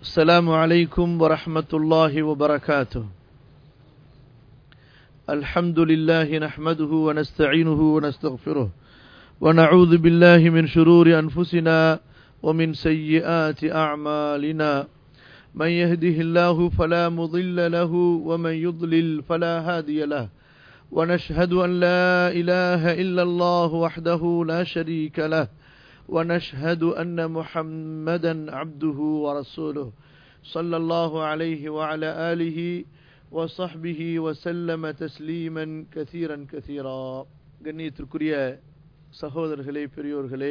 السلام عليكم ورحمة الله وبركاته الحمد لله نحمده ونستعينه ونستغفره ونعوذ بالله من شرور أنفسنا ومن سيئات أعمالنا من يهده الله فلا مضل له ومن يضلل فلا هادي له ونشهد أن لا إله إلا الله وحده لا شريك له ونشهد أن محمدا عبده ورسوله صلى الله عليه وعلى آله وصحبه وسلم تسليما كثيرا كثيرا கண்ணியத்திற்குரிய சகோதரர்களே பெரியோர்களே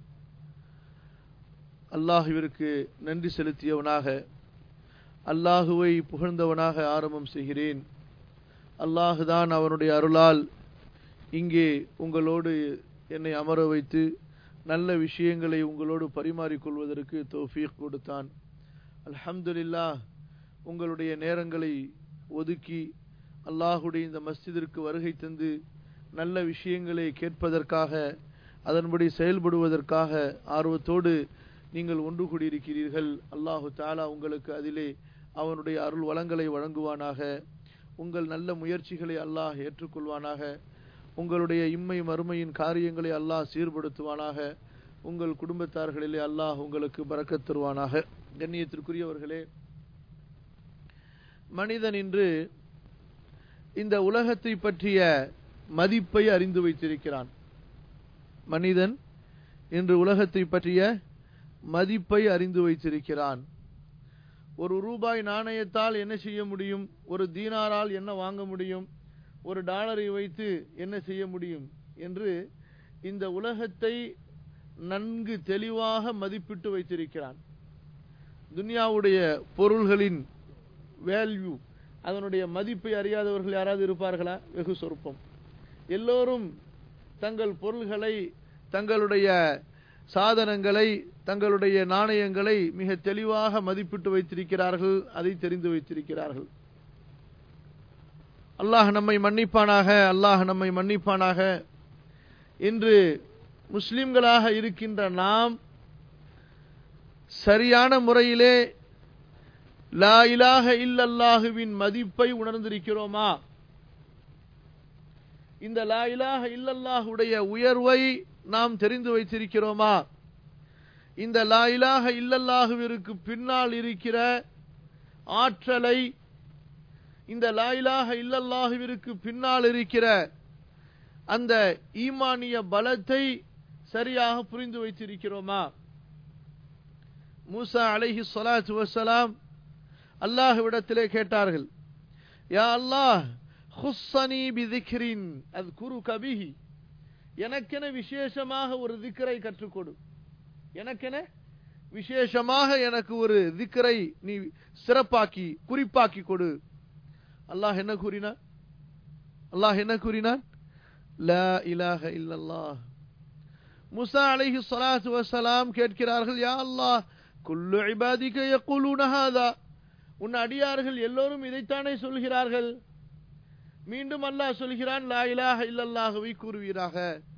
அல்லாஹுவிற்கு நன்றி செலுத்தியவனாக அல்லாஹுவை புகழ்ந்தவனாக ஆரம்பம் செய்கிறேன் அல்லாஹுதான் அவனுடைய அருளால் இங்கே உங்களோடு என்னை அமர வைத்து நல்ல விஷயங்களை உங்களோடு பரிமாறிக்கொள்வதற்கு தௌஃபீக் கொடுத்தான் அல்ஹம்துலில்லா உங்களுடைய நேரங்களை ஒதுக்கி அல்லாஹுடைய இந்த மஸ்ஜிதிற்கு வருகை தந்து நல்ல விஷயங்களை கேட்பதற்காக அதன்படி செயல்படுவதற்காக ஆர்வத்தோடு நீங்கள் ஒன்று கூடியிருக்கிறீர்கள் அல்லாஹு தாலா உங்களுக்கு அதிலே அவனுடைய அருள் வளங்களை வழங்குவானாக உங்கள் நல்ல முயற்சிகளை அல்லாஹ் ஏற்றுக்கொள்வானாக உங்களுடைய இம்மை மறுமையின் காரியங்களை அல்லாஹ் சீர்படுத்துவானாக உங்கள் குடும்பத்தார்களிலே அல்லாஹ் உங்களுக்கு பறக்கத் தருவானாக கண்ணியத்திற்குரியவர்களே மனிதன் இன்று இந்த உலகத்தை பற்றிய மதிப்பை அறிந்து வைத்திருக்கிறான் மனிதன் இன்று உலகத்தை பற்றிய மதிப்பை அறிந்து வைத்திருக்கிறான் ஒரு ரூபாய் நாணயத்தால் என்ன செய்ய முடியும் ஒரு தீனாரால் என்ன வாங்க முடியும் ஒரு டாலரை வைத்து என்ன செய்ய முடியும் என்று இந்த உலகத்தை நன்கு தெளிவாக மதிப்பிட்டு வைத்திருக்கிறான் துனியாவுடைய பொருள்களின் வேல்யூ அதனுடைய மதிப்பை அறியாதவர்கள் யாராவது இருப்பார்களா வெகு சொற்பம் எல்லோரும் தங்கள் பொருள்களை தங்களுடைய சாதனங்களை தங்களுடைய நாணயங்களை மிக தெளிவாக மதிப்பிட்டு வைத்திருக்கிறார்கள் அதை தெரிந்து வைத்திருக்கிறார்கள் அல்லாஹ் நம்மை மன்னிப்பானாக அல்லாஹ் நம்மை மன்னிப்பானாக இன்று முஸ்லிம்களாக இருக்கின்ற நாம் சரியான முறையிலே லா இலாக இல்லல்லாஹுவின் மதிப்பை உணர்ந்திருக்கிறோமா இந்த லா இலாக இல்லல்லாஹுடைய உயர்வை நாம் தெரிந்து வைத்திருக்கிறோமா இந்த லா இலாக இல்லல்லாஹுவிற்கு பின்னால் இருக்கிற ஆற்றலை இந்த லா இலாக இல்லல்லாஹுவிற்கு பின்னால் இருக்கிற அந்த ஈமானிய பலத்தை சரியாக புரிந்து வைத்திருக்கிறோமா மூசா அலைஹி சொலாத்து வசலாம் அல்லாஹுவிடத்திலே கேட்டார்கள் யா அல்லாஹ் ஹுஸ்ஸனி பிதிக்ரின் அது குரு கபிஹி எனக்கென விசேஷமாக ஒரு திக்கரை கற்றுக்கொடு எனக்கென விசேஷமாக எனக்கு ஒரு திக்கரை நீ சிறப்பாக்கி குறிப்பாக்கி கொடு அல்லாஹ் என்ன கூறினார் அல்லாஹ் என்ன கூறினார் லா இலாஹ இல்லல்லாஹ் முசா அலைஹி ஸலாத்து வஸலாம் கேட்கிறார்கள் யா அல்லாஹ் குல்லு இபாதிக யகுலூன ஹாதா உன் அடியார்கள் எல்லோரும் இதைத்தானே சொல்கிறார்கள் மீண்டும் அல்லாஹ் சொல்கிறான் லா இலாஹ இல்லல்லாஹுவை கூறுவீராக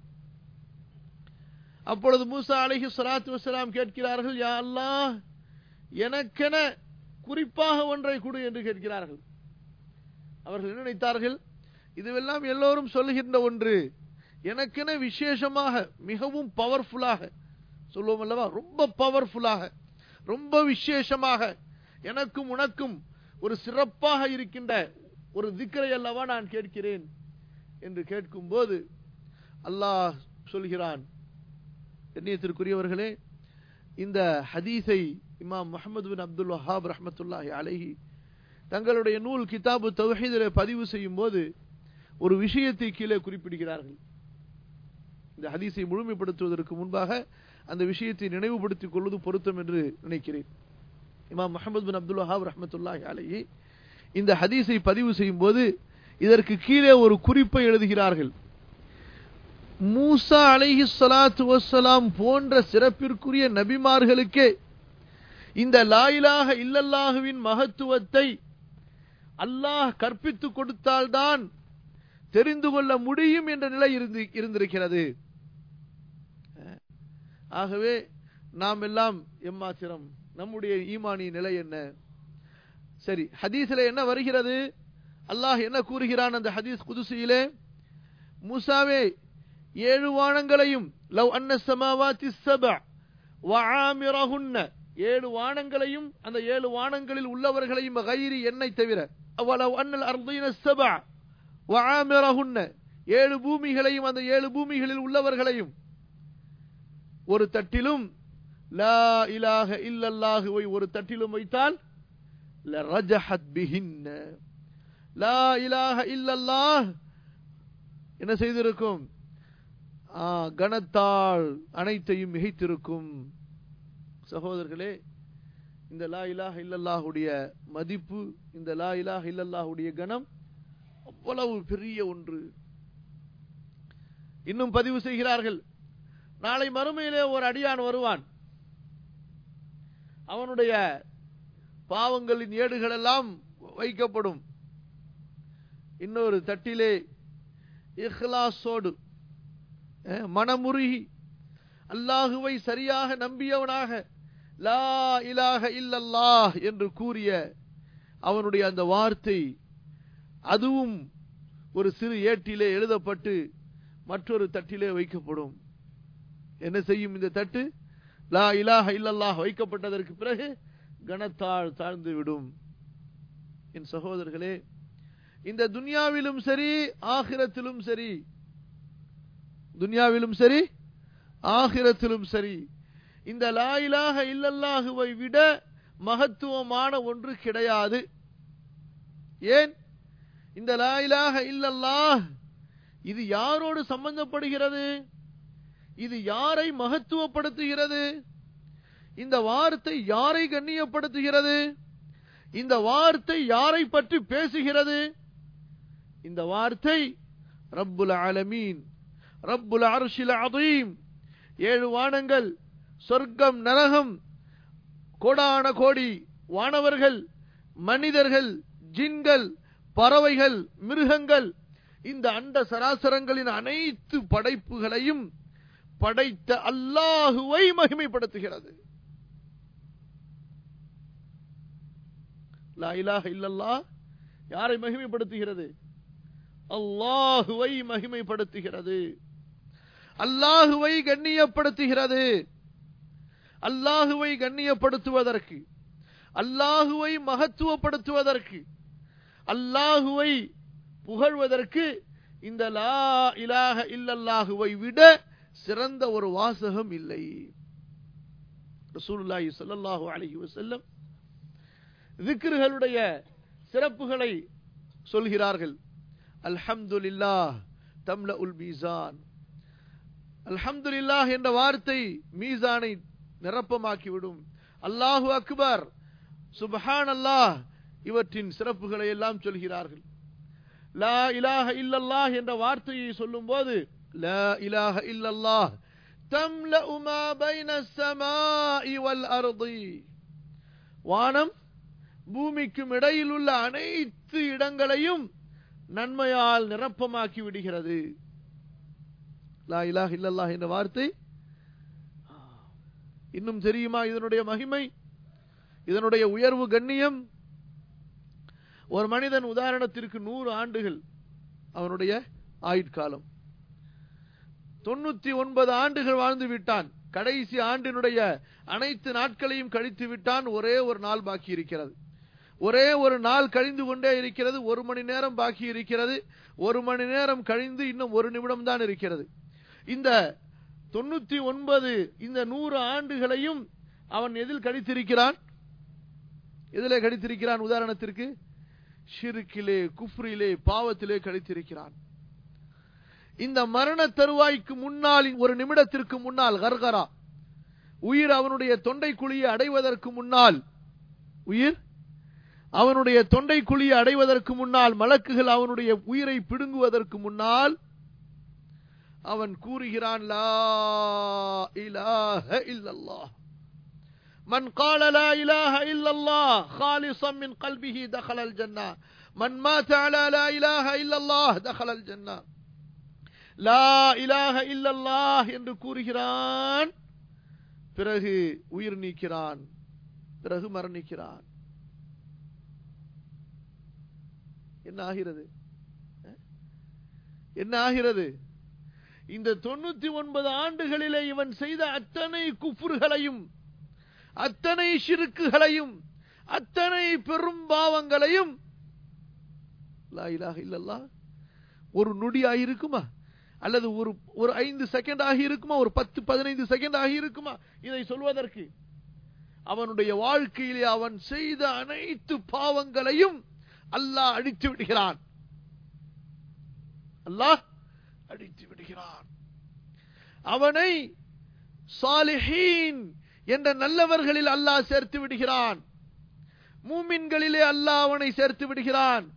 அப்பொழுது மூசா அலைஹி ஸலாத்து வஸலாம் கேட்கிறார்கள் யா அல்லாஹ் எனக்கென குறிப்பாக ஒன்றை கொடு என்று கேட்கிறார்கள் அவர்கள் என்ன நினைத்தார்கள் இதுவெல்லாம் எல்லோரும் சொல்லுகின்ற ஒன்று எனக்கென விசேஷமாக மிகவும் பவர்ஃபுல்லாக சொல்லுவோம் அல்லவா ரொம்ப பவர்ஃபுல்லாக ரொம்ப விசேஷமாக எனக்கும் உனக்கும் ஒரு சிறப்பாக இருக்கின்ற ஒரு திக்கரை அல்லவா நான் கேட்கிறேன் என்று கேட்கும் போது அல்லாஹ் சொல்கிறான் எண்ணியத்திற்குரியவர்களே இந்த ஹதீஸை இமாம் முகமது பின் அப்துல் வஹாப் ரஹமத்துல்லாஹி அலஹி தங்களுடைய நூல் கிதாபு தௌஹீதில் பதிவு செய்யும் போது ஒரு விஷயத்தை கீழே குறிப்பிடுகிறார்கள் இந்த ஹதீஸை முழுமைப்படுத்துவதற்கு முன்பாக அந்த விஷயத்தை நினைவுபடுத்திக் கொள்வது பொருத்தம் என்று நினைக்கிறேன் இமாம் முகமது பின் அப்துல் வஹாப் ரஹமத்துல்லாஹி அலஹி இந்த ஹதீஸை பதிவு செய்யும் போது இதற்கு கீழே ஒரு குறிப்பை எழுதுகிறார்கள் மூசா அலைஹி சலாத்து வசலாம் போன்ற சிறப்பிற்குரிய நபிமார்களுக்கே இந்த லாயிலாக இல்லல்லாஹுவின் மகத்துவத்தை அல்லாஹ் கற்பித்து கொடுத்தால்தான் தெரிந்து கொள்ள முடியும் என்ற நிலை இருந்து இருந்திருக்கிறது ஆகவே நாம் எல்லாம் எம்மாத்திரம் நம்முடைய ஈமானிய நிலை என்ன சரி ஹதீஸில் என்ன வருகிறது அல்லாஹ் என்ன கூறுகிறான் அந்த ஹதீஸ் குதுசியிலே மூசாவே ஏழு வானங்களையும் லவ் அன்ன சமாவாத்தி சப வஆமிரஹுன்ன ஏழு வானங்களையும் அந்த ஏழு வானங்களில் உள்ளவர்களையும் கைரி என்னை தவிர அவலவ் அன்னல் அர்தீன சப வஆமிரஹுன்ன ஏழு பூமிகளையும் அந்த ஏழு பூமிகளில் உள்ளவர்களையும் ஒரு தட்டிலும் லா இலாஹ இல்லல்லாஹுவை ஒரு தட்டிலும் வைத்தால் லரஜஹத் பிஹின்ன லா இலாஹ இல்லல்லாஹ் என்ன செய்திருக்கும் ஆ, கனத்தால் அனைத்தையும் மிகைத்திருக்கும் சகோதரர்களே இந்த லா இலாஹ இல்லல்லாஹுடைய மதிப்பு இந்த லா இலாஹ இல்லல்லாஹுடைய கணம் அவ்வளவு பெரிய ஒன்று இன்னும் பதிவு செய்கிறார்கள் நாளை மறுமையிலே ஒரு அடியான் வருவான் அவனுடைய பாவங்களின் ஏடுகள் எல்லாம் வைக்கப்படும் இன்னொரு தட்டிலே இஹ்லாஸோடு அஹ், மனமுருகி அல்லாஹுவை சரியாக நம்பியவனாக லா இலாஹ இல்லல்லாஹ் என்று கூறிய அவனுடைய அந்த வார்த்தை அதுவும் ஒரு சிறு ஏட்டிலே எழுதப்பட்டு மற்றொரு தட்டிலே வைக்கப்படும் என்ன செய்யும் இந்த தட்டு லா இலாஹ இல்லல்லாஹ் வைக்கப்பட்டதற்கு பிறகு கனத்தால் தாழ்ந்து விடும் என் சகோதரர்களே இந்த துன்யாவிலும் சரி ஆகிரத்திலும் சரி துன்யாவிலும் சரி ஆகிரத்திலும் சரி இந்த லா இலாஹ இல்லல்லாஹுவை விட மகத்துவமான ஒன்று கிடையாது ஏன் இந்த லா இலாஹ இல்லல்லாஹ் இது யாரோடு சம்பந்தப்படுகிறது இது யாரை மகத்துவப்படுத்துகிறது இந்த வார்த்தை யாரை கண்ணியப்படுத்துகிறது இந்த வார்த்தை யாரை பற்றி பேசுகிறது இந்த வார்த்தை ரப்புல் ஆலமீன் ரப்புல் அர்ஷில் அதீம் ஏழு வானங்கள் சொர்க்கம் நரகம் கோடான கோடி வானவர்கள் மனிதர்கள் ஜின்கள் பறவைகள் மிருகங்கள் இந்த அண்ட சராசரங்களின் அனைத்து படைப்புகளையும் படைத்த அல்லாஹுவை மகிமைப்படுத்துகிறது லா இலாஹ இல்லல்லாஹ் யாரை மகிமைப்படுத்துகிறது அல்லாஹுவை மகிமைப்படுத்துகிறது அல்லாஹுவை கண்ணியப்படுத்துகிறது அல்லாஹுவை கண்ணியப்படுத்துவதற்கு அல்லாஹுவை மகத்துவப்படுத்துவதற்கு அல்லாஹுவை புகழ்வதற்கு இந்த லா இலாஹ இல்லல்லாஹுவை விட சிறந்த ஒரு வாசகம் இல்லை ரசூலுல்லாஹி ஸல்லல்லாஹு அலைஹி வஸல்லம் திக்ருகளுடைய சிறப்புகளை சொல்கிறார்கள் அல்ஹம்துலில்லாஹ் தம்ல உல் மீசான் அல்ஹம்துலில்லாஹ் என்ற வார்த்தை மீசானை நிரப்பமாக்கிவிடும் அல்லாஹு அக்பர் சுபஹான் அல்லாஹ் இவற்றின் சிறப்புகளை எல்லாம் சொல்கிறார்கள் லா இலாஹ இல்லல்லாஹ் என்ற வார்த்தையை சொல்லும் போது லா இலாஹ இல்லல்லாஹ் தம்லஉ மா பைன ஸமாஇ வல் அர்தி வானம் பூமிக்கும் இடையில் உள்ள அனைத்து இடங்களையும் நன்மையால் நிரப்பமாக்கி விடுகிறது லா இலாஹ இல்லல்லாஹ் என்ற வார்த்தை இன்னும் தெரியுமா இதனுடைய மகிமை இதனுடைய உயர்வு கண்ணியம் ஒரு மனிதன் உதாரணத்திற்கு நூறு ஆண்டுகள் அவனுடைய ஆயுட்காலம் தொண்ணூத்தி ஒன்பது ஆண்டுகள் வாழ்ந்து விட்டான் கடைசி ஆண்டினுடைய அனைத்து நாட்களையும் கழித்து விட்டான் ஒரே ஒரு நாள் பாக்கி இருக்கிறது ஒரே ஒரு நாள் கழிந்து கொண்டே இருக்கிறது ஒரு மணி நேரம் பாக்கி இருக்கிறது ஒரு மணி நேரம் கழிந்து இன்னும் ஒரு நிமிடம் தான் இருக்கிறது இந்த தொண்ணூத்தி ஒன்பது இந்த நூறு ஆண்டுகளையும் அவன் எதில் கழித்திருக்கிறான் எதிலே கழித்திருக்கிறான் உதாரணத்திற்கு ஷிருக்கிலே குஃப்ரிலே பாவத்திலே கழித்திருக்கிறான் இந்த மரண தருவாய்க்கு முன்னால் ஒரு நிமிடத்திற்கு முன்னால் கர்கரா உயிர் அவனுடைய தொண்டை குழியை அடைவதற்கு முன்னால் உயிர் அவனுடைய தொண்டை குழியை அடைவதற்கு முன்னால் மலக்குகள் அவனுடைய உயிரை பிடுங்குவதற்கு முன்னால் அவன் கூறுகிறான் லா இலாஹ இல்லல்லாஹ் من قال لا إله إلا الله خالصا من قلبه دخل الجنة من مات على لا إله إلا الله دخل الجنة لا إله إلا الله என்று கூறுகிறான் பிறகு உயிர் நீக்கிறான் பிறகு மரணிக்கிறான் என்ன ஆகிறது அஹ்? என்ன ஆகிறது இந்த தொண்ணூத்தி ஒன்பது ஆண்டுகளிலே இவன் செய்த அத்தனை குஃபுர்களையும் அத்தனை சிறுக்குகளையும் அத்தனை பெரும் பாவங்களையும் லா இலாஹ இல்லல்லாஹ் ஒரு நொடி ஆகியிருக்குமா அல்லது ஒரு ஒரு ஐந்து செகண்ட் ஆகி இருக்குமா ஒரு பத்து பதினைந்து செகண்ட் ஆகி இருக்குமா இதை சொல்வதற்கு அவனுடைய வாழ்க்கையிலே அவன் செய்த அனைத்து பாவங்களையும் அல்லாஹ் அழித்து விடுகிறான் அல்லாஹ் அழித்து விடுகிறான் அவனை சாலிஹீன் என்ற நல்லவர்களில் அல்லாஹ் சேர்த்து விடுகிறான் மூமின்களிலே அல்லாஹ் அவனை சேர்த்து விடுகிறான்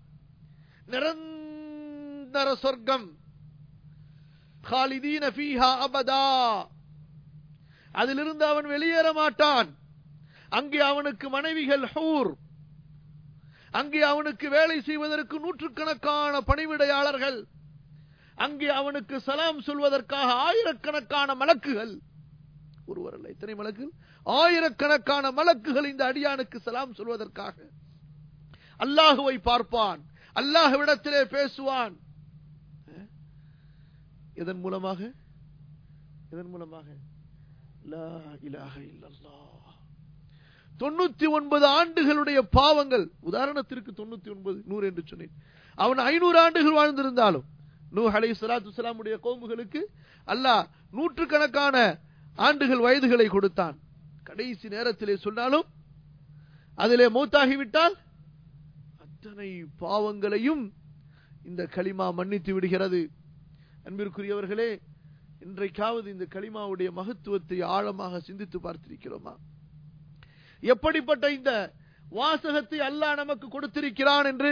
நிரந்தர சொர்க்கம் خالدين فيها அபதா அதிலிருந்து அவன் வெளியேற மாட்டான் அங்கே அவனுக்கு மனைவிகள் ஹூர் அங்கே அவனுக்கு வேலை செய்வதற்கு நூற்றுக்கணக்கான பணிவிடையாளர்கள் அங்கே அவனுக்கு சலாம் சொல்வதற்காக ஆயிரக்கணக்கான மலக்குகள் ஒருவர் அல்ல எத்தனை மலக்குகள் ஆயிரக்கணக்கான மலக்குகள் இந்த அடியானுக்கு சலாம் சொல்வதற்காக அல்லாஹுவை பார்ப்பான் அல்லாஹ்விடத்திலே பேசுவான் இதன் மூலமாக இதன் மூலமாக லா இலாஹ இல்லல்லாஹ் தொண்ணூத்தி ஒன்பது ஆண்டுகளுடைய பாவங்கள் உதாரணத்திற்கு தொண்ணூத்தி ஒன்பது நூறு என்று சொன்னேன் அவன் ஐநூறு ஆண்டுகள் வாழ்ந்திருந்தாலும் நூ அலை சலாத்து சலாமுடைய கோமுகளுக்கு அல்லாஹ் நூற்றுக்கணக்கான ஆண்டுகள் வயதுகளை கொடுத்தான் கடைசி நேரத்திலே சொன்னாலும் அதிலே மூத்தாகிவிட்டால் அத்தனை பாவங்களையும் இந்த களிமா மன்னித்து விடுகிறது அன்பிற்குரியவர்களே இன்றைக்காவது இந்த களிமாவுடைய மகத்துவத்தை ஆழமாக சிந்தித்து பார்த்திருக்கிறோமா எப்படிப்பட்ட இந்த வாசகத்தை அல்லாஹ் நமக்கு கொடுத்திருக்கிறான் என்று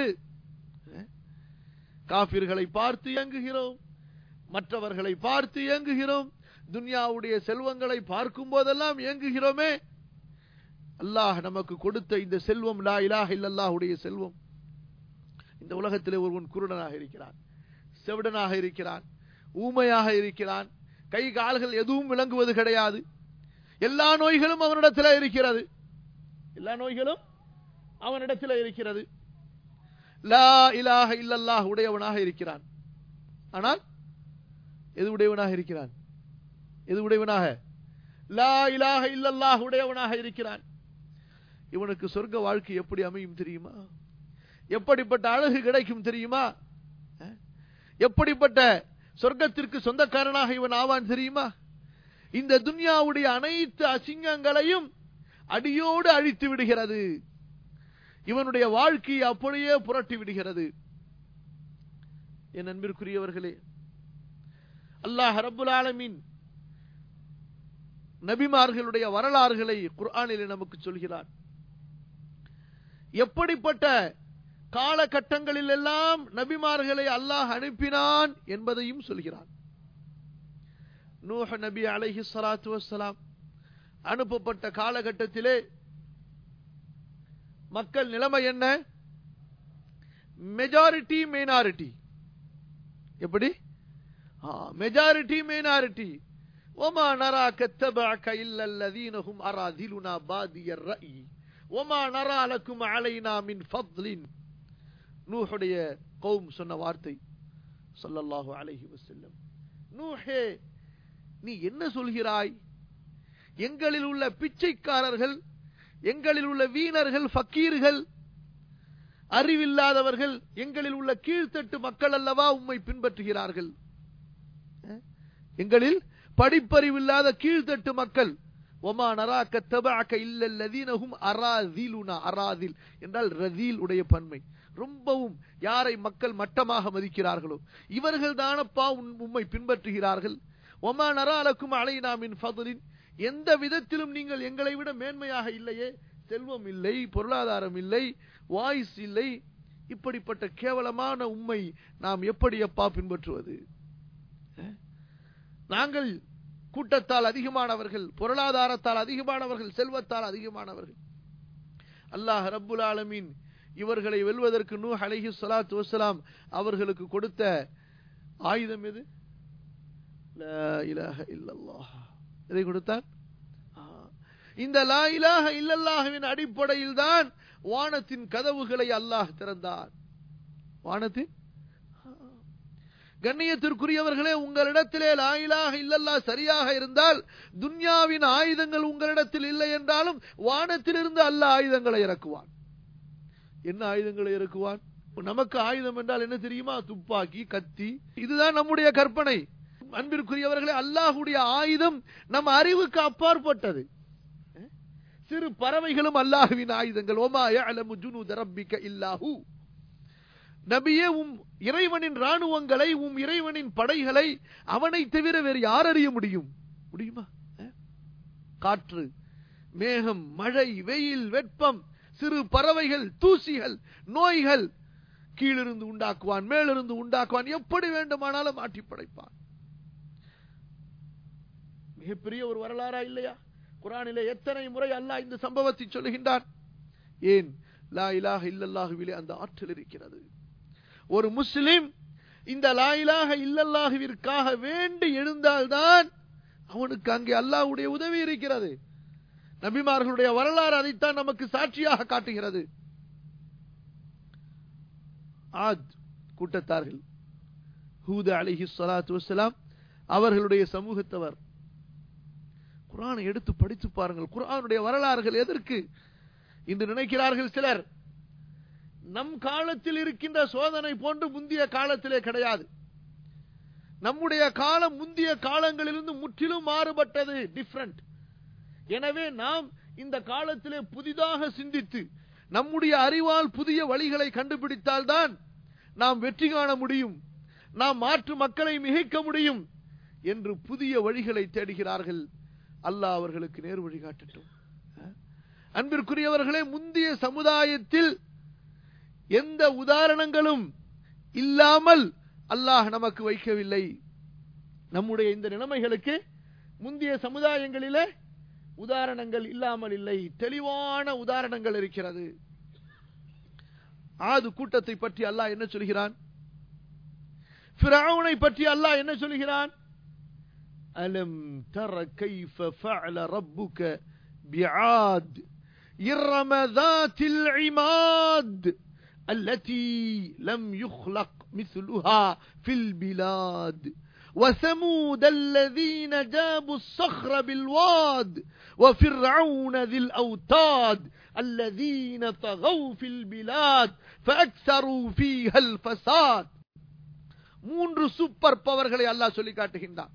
காபிர்களை பார்த்து இயங்குகிறோம் மற்றவர்களை பார்த்து இயங்குகிறோம் துன்யாவுடைய செல்வங்களை பார்க்கும் போதெல்லாம் இயங்குகிறோமே அல்லாஹ் நமக்கு கொடுத்த இந்த செல்வம் லா இலாஹ இல்லல்லாஹுடைய செல்வம் இந்த உலகத்திலே ஒருவன் குருடனாக இருக்கிறான் செவிடனாக இருக்கிறான் ஊமையாக இருக்கிறான் கை கால்கள் எதுவும் விளங்குவது கிடையாது எல்லா நோய்களும் அவனிடத்தில் இருக்கிறது எல்லா நோய்களும் அவனிடத்தில் இருக்கிறது லா இலாஹ இல்லல்லாஹ் உடையவனாக இருக்கிறான் ஆனால் எது உடையவனாக இருக்கிறான் எது உடையவனாக லா இலாஹ இல்லல்லாஹ் உடையவனாக இருக்கிறான் இவனுக்கு சொர்க்க வாழ்க்கை எப்படி அமையும் தெரியுமா எப்படிப்பட்ட அழகு கிடைக்கும் தெரியுமா எப்படிப்பட்ட சொர்க்கத்திற்கு சொந்தக்காரனாக இவன் ஆவான் தெரியுமா இந்த துன்யாவுடைய அனைத்து அசிங்கங்களையும் அடியோடு அழித்து விடுகிறது இவனுடைய வாழ்க்கையை அப்படியே புரட்டி விடுகிறது என் அன்பிற்குரியவர்களே அல்லாஹ் ரபுல் ஆலமின் நபிமார்களுடைய வரலாறுகளை குர்ஆனிலே நமக்கு சொல்கிறான் எப்படிப்பட்ட காலகட்டங்களில் எல்லாம் நபிமார்களை அல்லாஹ் அனுப்பினான் என்பதையும் சொல்கிறான் நூஹ நபி அலைஹி சலாத்து வசலாம் அனுப்பப்பட்ட காலகட்டத்திலே மக்கள் நிலைமை என்ன மெஜாரிட்டி மைனாரிட்டி எப்படி மெஜாரிட்டி மைனாரிட்டி وما نراك اتبعك إلا الذين هم أراذلنا بادي الرأي وما نرى لكم علينا من فضل நூஹுடைய கௌம் சொன்ன வார்த்தை சொல்லல்லாஹு அலைஹி வஸல்லம் நூஹே நீ என்ன சொல்கிறாய் எங்களில் உள்ள பிச்சைக்காரர்கள் எங்களில் உள்ள வீணர்கள் ஃபக்கீர்கள் அறிவில்லாதவர்கள் எங்களில் உள்ள கீழ்த்தட்டு மக்கள் அல்லவா உம்மை பின்பற்றுகிறார்கள் எங்களில் படிப்பறிவில்லாத கீழ்த்தட்டு மக்கள் ஒமா நராக்க தபாக்க இல்லல்லதீனஹும் அராதிலுனா அராதில் என்றால் ரதீல் உடைய பன்மை ரொம்பவும் யாரை மக்கள் மட்டமாக மதிக்கிறார்களோ இவர்கள் தானப்பா உம்மை பின்பற்றுகிறார்கள் ஒமா நராலக்கும் அலைனாமின் ஃபதுலின் எந்த விதத்திலும் நீங்கள் எங்களை விட மேன்மையாக இல்லையே செல்வம் இல்லை பொருளாதாரம் இல்லை வாய்ஸ் இல்லை இப்படிப்பட்ட கேவலமான உண்மை நாம் எப்படி அப்பா பின்பற்றுவது நாங்கள் கூட்டத்தால் அதிகமானவர்கள் பொருளாதாரத்தால் அதிகமானவர்கள் செல்வத்தால் அதிகமானவர்கள் அல்லாஹ் ரப்புல் ஆலமீன் இவர்களை வெல்வதற்கு நூ அலைஹி சலாத்து வசலாம் அவர்களுக்கு கொடுத்த ஆயுதம் எது இலாஹ இல்லல்லாஹ் எதை கொடுத்தார் இந்த லா இலாஹ இல்லல்லாஹுவின் அடிப்படையில் தான் வானத்தின் கதவுகளை அல்லாஹ் திறந்தார் வானத்தின் கண்ணியத்திற்குரியவர்களே உங்களிடத்திலே லாயிலாக இல்லல்லா சரியாக இருந்தால் துன்யாவின் ஆயுதங்கள் உங்களிடத்தில் இல்லை என்றாலும் வானத்திலிருந்து அல்ல ஆயுதங்களை இறக்குவான் என்ன ஆயுதங்களை இறக்குவான் நமக்கு ஆயுதம் என்றால் என்ன தெரியுமா துப்பாக்கி கத்தி இதுதான் நம்முடைய கற்பனை அன்பிற்குரியவர்களே அல்லாஹுடைய ஆயுதம் நம் அறிவுக்கு அப்பாற்பட்டது சிறு பறவைகளும் அல்லாஹுவின் ஆயுதங்கள் ஓமா யஅலமு ஜுனூத ரப்பிக இல்லாஹு நபியே உம் இறைவனின் ராணுவங்களை உம் இறைவனின் படைகளை அவனை தவிர வேறு யார் அறிய முடியும் முடியுமா காற்று மேகம் மழை வெயில் வெப்பம் சிறு பறவைகள் தூசிகள் நோய்கள் கீழிருந்து உண்டாக்குவான் மேலிருந்து உண்டாக்குவான் எப்படி வேண்டுமானாலும் ஆட்டி படைப்பான் மிகப்பெரிய ஒரு வரலாறா இல்லையா குரானிலே எத்தனை முறை அல்லாஹ் இந்த சம்பவத்தை சொல்லுகின்றான் ஏன் லா இலாஹ இல்லல்லாஹுவிலே அந்த ஆற்றல் இருக்கிறது ஒரு முஸ்லிம் இந்த லா இலாஹ இல்லல்லாஹுவிற்காக வேண்டி எழுந்தால்தான் அவனுக்கு அங்கே அல்லாஹ்வுடைய உதவி இருக்கிறது நபிமார்களுடைய வரலாறு அதைத்தான் நமக்கு சாட்சியாக காட்டுகிறது ஆத் கூட்டத்தார்கள் ஹூத அலிஹி சலாத்து வசலாம் அவர்களுடைய சமூகத்தவர் குரானை எடுத்து படித்து பாருங்கள் குரானுடைய வரலாறுகள் எதற்கு இன்று நினைக்கிறார்கள் சிலர் நம் காலத்தில் இருக்கின்ற சோதனை போன்று முந்தைய காலத்திலே கிடையாது நம்முடைய காலம் முந்தைய காலங்களிலிருந்து முற்றிலும் மாறுபட்டது டிஃப்ரெண்ட் எனவே நாம் இந்த காலத்திலே புதிதாக சிந்தித்து நம்முடைய அறிவால் புதிய வழிகளை கண்டுபிடித்தால்தான் நாம் வெற்றி காண முடியும் நாம் மாற்று மக்களை மிகைக்க முடியும் என்று புதிய வழிகளை தேடுகிறார்கள் அல்லாஹ் அவர்களுக்கு நேர் வழி காட்டட்டும் அன்பிற்குரியவர்களே முந்தைய சமுதாயத்தில் எந்த உதாரணங்களும் இல்லாமல் அல்லாஹ் நமக்கு வைக்கவில்லை நம்முடைய இந்த நிலைமைகளுக்கு முந்தைய சமுதாயங்களிலே உதாரணங்கள் இல்லாமல் இல்லை தெளிவான உதாரணங்கள் இருக்கிறது ஆது கூட்டத்தை பற்றி அல்லாஹ் என்ன சொல்கிறான் ஃபிரௌனை பற்றி அல்லாஹ் என்ன சொல்கிறான் அலம் தர கைஃப ஃபஅல ரப்புக பிஆத் إرم ذات العماد التي لم يخلق مثلها في البلاد وثمود الذين جابوا الصخر بالواد وفرعون ذي الأوتاد الذين طغوا في البلاد فأكثروا فيها الفساد மூன்று சூப்பர் பவர்களை அல்லாஹ் சொல்லி காட்டுகின்றான்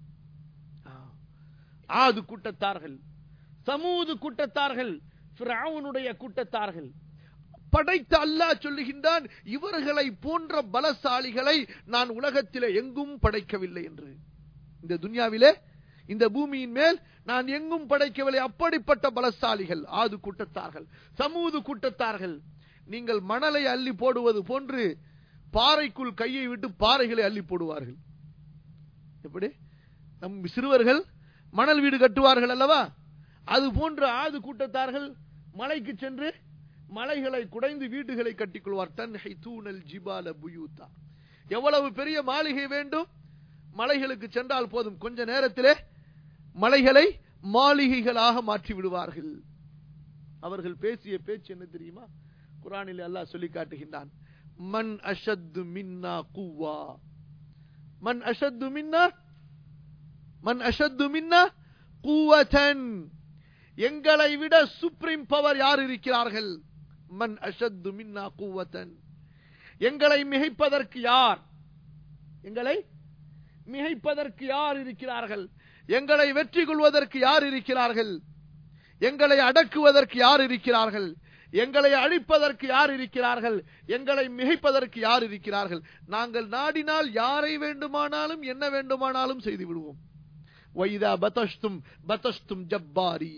ஆது கூட்டத்தார்கள் சமூது கூட்டத்தார்கள் ஃபிரௌனுடைய கூட்டத்தார்கள் படைத்த அல்லாஹ் சொல்லுகின்றான் இவர்களை போன்ற பலசாலிகளை நான் உலகத்திலே எங்கும் படைக்கவில்லை என்று இந்த துன்யாவிலே இந்த பூமியின் மேல் நான் எங்கும் படைக்கவில்லை அப்படிப்பட்ட பலசாலிகள் ஆது கூட்டத்தார்கள் சமூது கூட்டத்தார்கள் நீங்கள் மணலை அள்ளி போடுவது போன்று பாறைக்குள் கையை விட்டு பாறைகளை அள்ளி போடுவார்கள் எப்படி நம் சிறுவர்கள் மணல் வீடு கட்டுவார்கள் அல்லவா அது போன்ற ஆது கூட்டத்தார்கள் மலைக்கு சென்று மலைகளை குடைந்து வீடுகளை கட்டிக்கொள்வார் தன்ஹை தூணல் ஜிபால புயூத்தா எவ்வளவு பெரிய மாளிகை வேண்டும் மலைகளுக்கு சென்றால் போதும் கொஞ்ச நேரத்திலே மலைகளை மாளிகைகளாக மாற்றி விடுவார்கள் அவர்கள் பேசிய பேச்சு என்ன தெரியுமா குரானில் அல்லாஹ் சொல்லி காட்டுகின்றான் மன் அஷத்து மின்னா குவா மன் அஷத்து மின்னா மன் அஷத்து மின்னா குவதன் எங்களை விட சுப்ரீம் பவர் யார் இருக்கிறார்கள் மன் அஷத்து மின்னா குவத்தன் எங்களை மிகைப்பதற்கு யார் எங்களை மிகைப்பதற்கு யார் இருக்கிறார்கள் எங்களை வெற்றி கொள்வதற்கு யார் இருக்கிறார்கள் எங்களை அடக்குவதற்கு யார் இருக்கிறார்கள் எங்களை அழிப்பதற்கு யார் இருக்கிறார்கள் எங்களை மிகைப்பதற்கு யார் இருக்கிறார்கள் நாங்கள் நாடினால் யாரை வேண்டுமானாலும் என்ன வேண்டுமானாலும் செய்து விடுவோம் வைதா பதஷ்தும் பதஷ்தும் ஜப்பாரி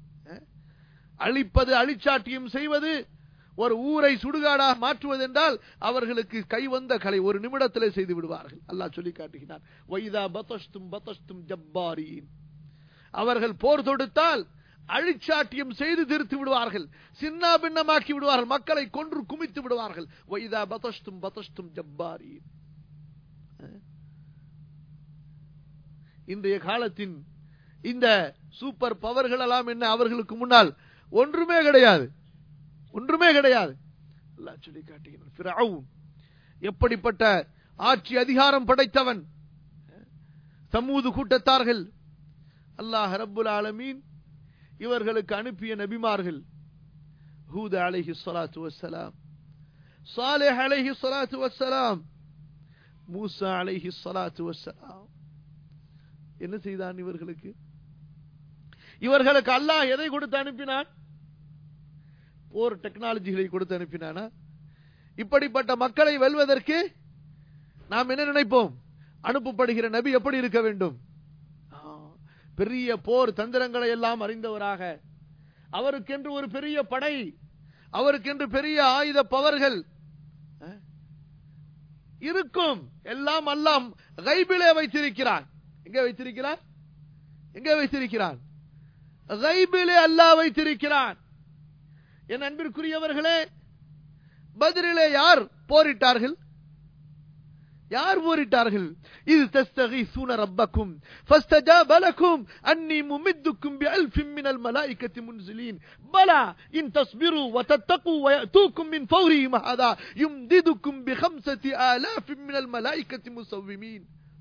அழிப்பது அழிச்சாட்டியம் செய்வது ஒரு ஊரை சுடுகாடாக மாற்றுவது என்றால் அவர்களுக்கு கைவந்த கலை ஒரு நிமிடத்திலே செய்து விடுவார்கள் அல்லாஹ் சொல்லி காட்டுகிறார் வைதா பதஷ்தும் பதஷ்தும் ஜப்பாரியின் அவர்கள் போர் தொடுத்தால் அழிச்சாட்டியம் செய்து திருத்து விடுவார்கள் சின்ன பின்னமாக்கி விடுவார்கள் மக்களை கொன்று குமித்து விடுவார்கள் வைதா பதஷ்தும் பதஷ்தும் ஜப்பாரியின் இன்றைய காலத்தின் இந்த சூப்பர் பவர்கள் எல்லாம் என்ன அவர்களுக்கு முன்னால் ஒன்றுமே கிடையாது ஒன்றுமே கிடையாது அல்லாஹ் சொல்லி காட்டுகிறான் ஃபிரௌன் எப்படிப்பட்ட ஆட்சி அதிகாரம் படைத்தவன் சமூது கூட்டத்தார்கள் அல்லாஹ் ரப்புல் ஆலமீன் இவர்களுக்கு அனுப்பிய நபிமார்கள் ஹூத் அலைஹி ஸலாத்து வஸ்ஸலாம் சாலிஹ் அலைஹி ஸலாத்து வஸ்ஸலாம் மூசா அலைஹி ஸலாத்து வஸ்ஸலாம் என்ன செய்தான் இவர்களுக்கு இவர்களுக்கு அல்லாஹ் எதை கொடுத்து அனுப்பினான் போர் டெக்னாலஜிகளை கொடுத்து அனுப்பினானா இப்படிப்பட்ட மக்களை வெல்வதற்கு நாம் என்ன நினைப்போம் அனுப்பப்படுகிற நபி எப்படி இருக்க வேண்டும் ஆ, பெரிய போர் தந்திரங்களை எல்லாம் அறிந்தவராக அவருக்கென்று ஒரு பெரிய படை அவருக்கென்று பெரிய ஆயுத பவர்கள் ஆ, இருக்கும் எல்லாம் அல்லாம் கைபிலே வைத்திருக்கிறான் எங்கே வைத்திருக்கிறான் எங்கே வைத்திருக்கிறான் கைபிலே அல்லாஹ் வைத்திருக்கிறான் என் அன்பிற்குரியவர்களே பதிரிலே யார் போரிட்டார்கள் யார் போரிட்டார்கள் இது தஸ்தகீசூன ரப்பக்கும் فاستجاب لكم اني ممدكم بألف من الملائكة منزلين بلى ان تصبروا وتتقوا ويأتوكم من فورهم هذا يمددكم بخمسة آلاف من الملائكة مسومين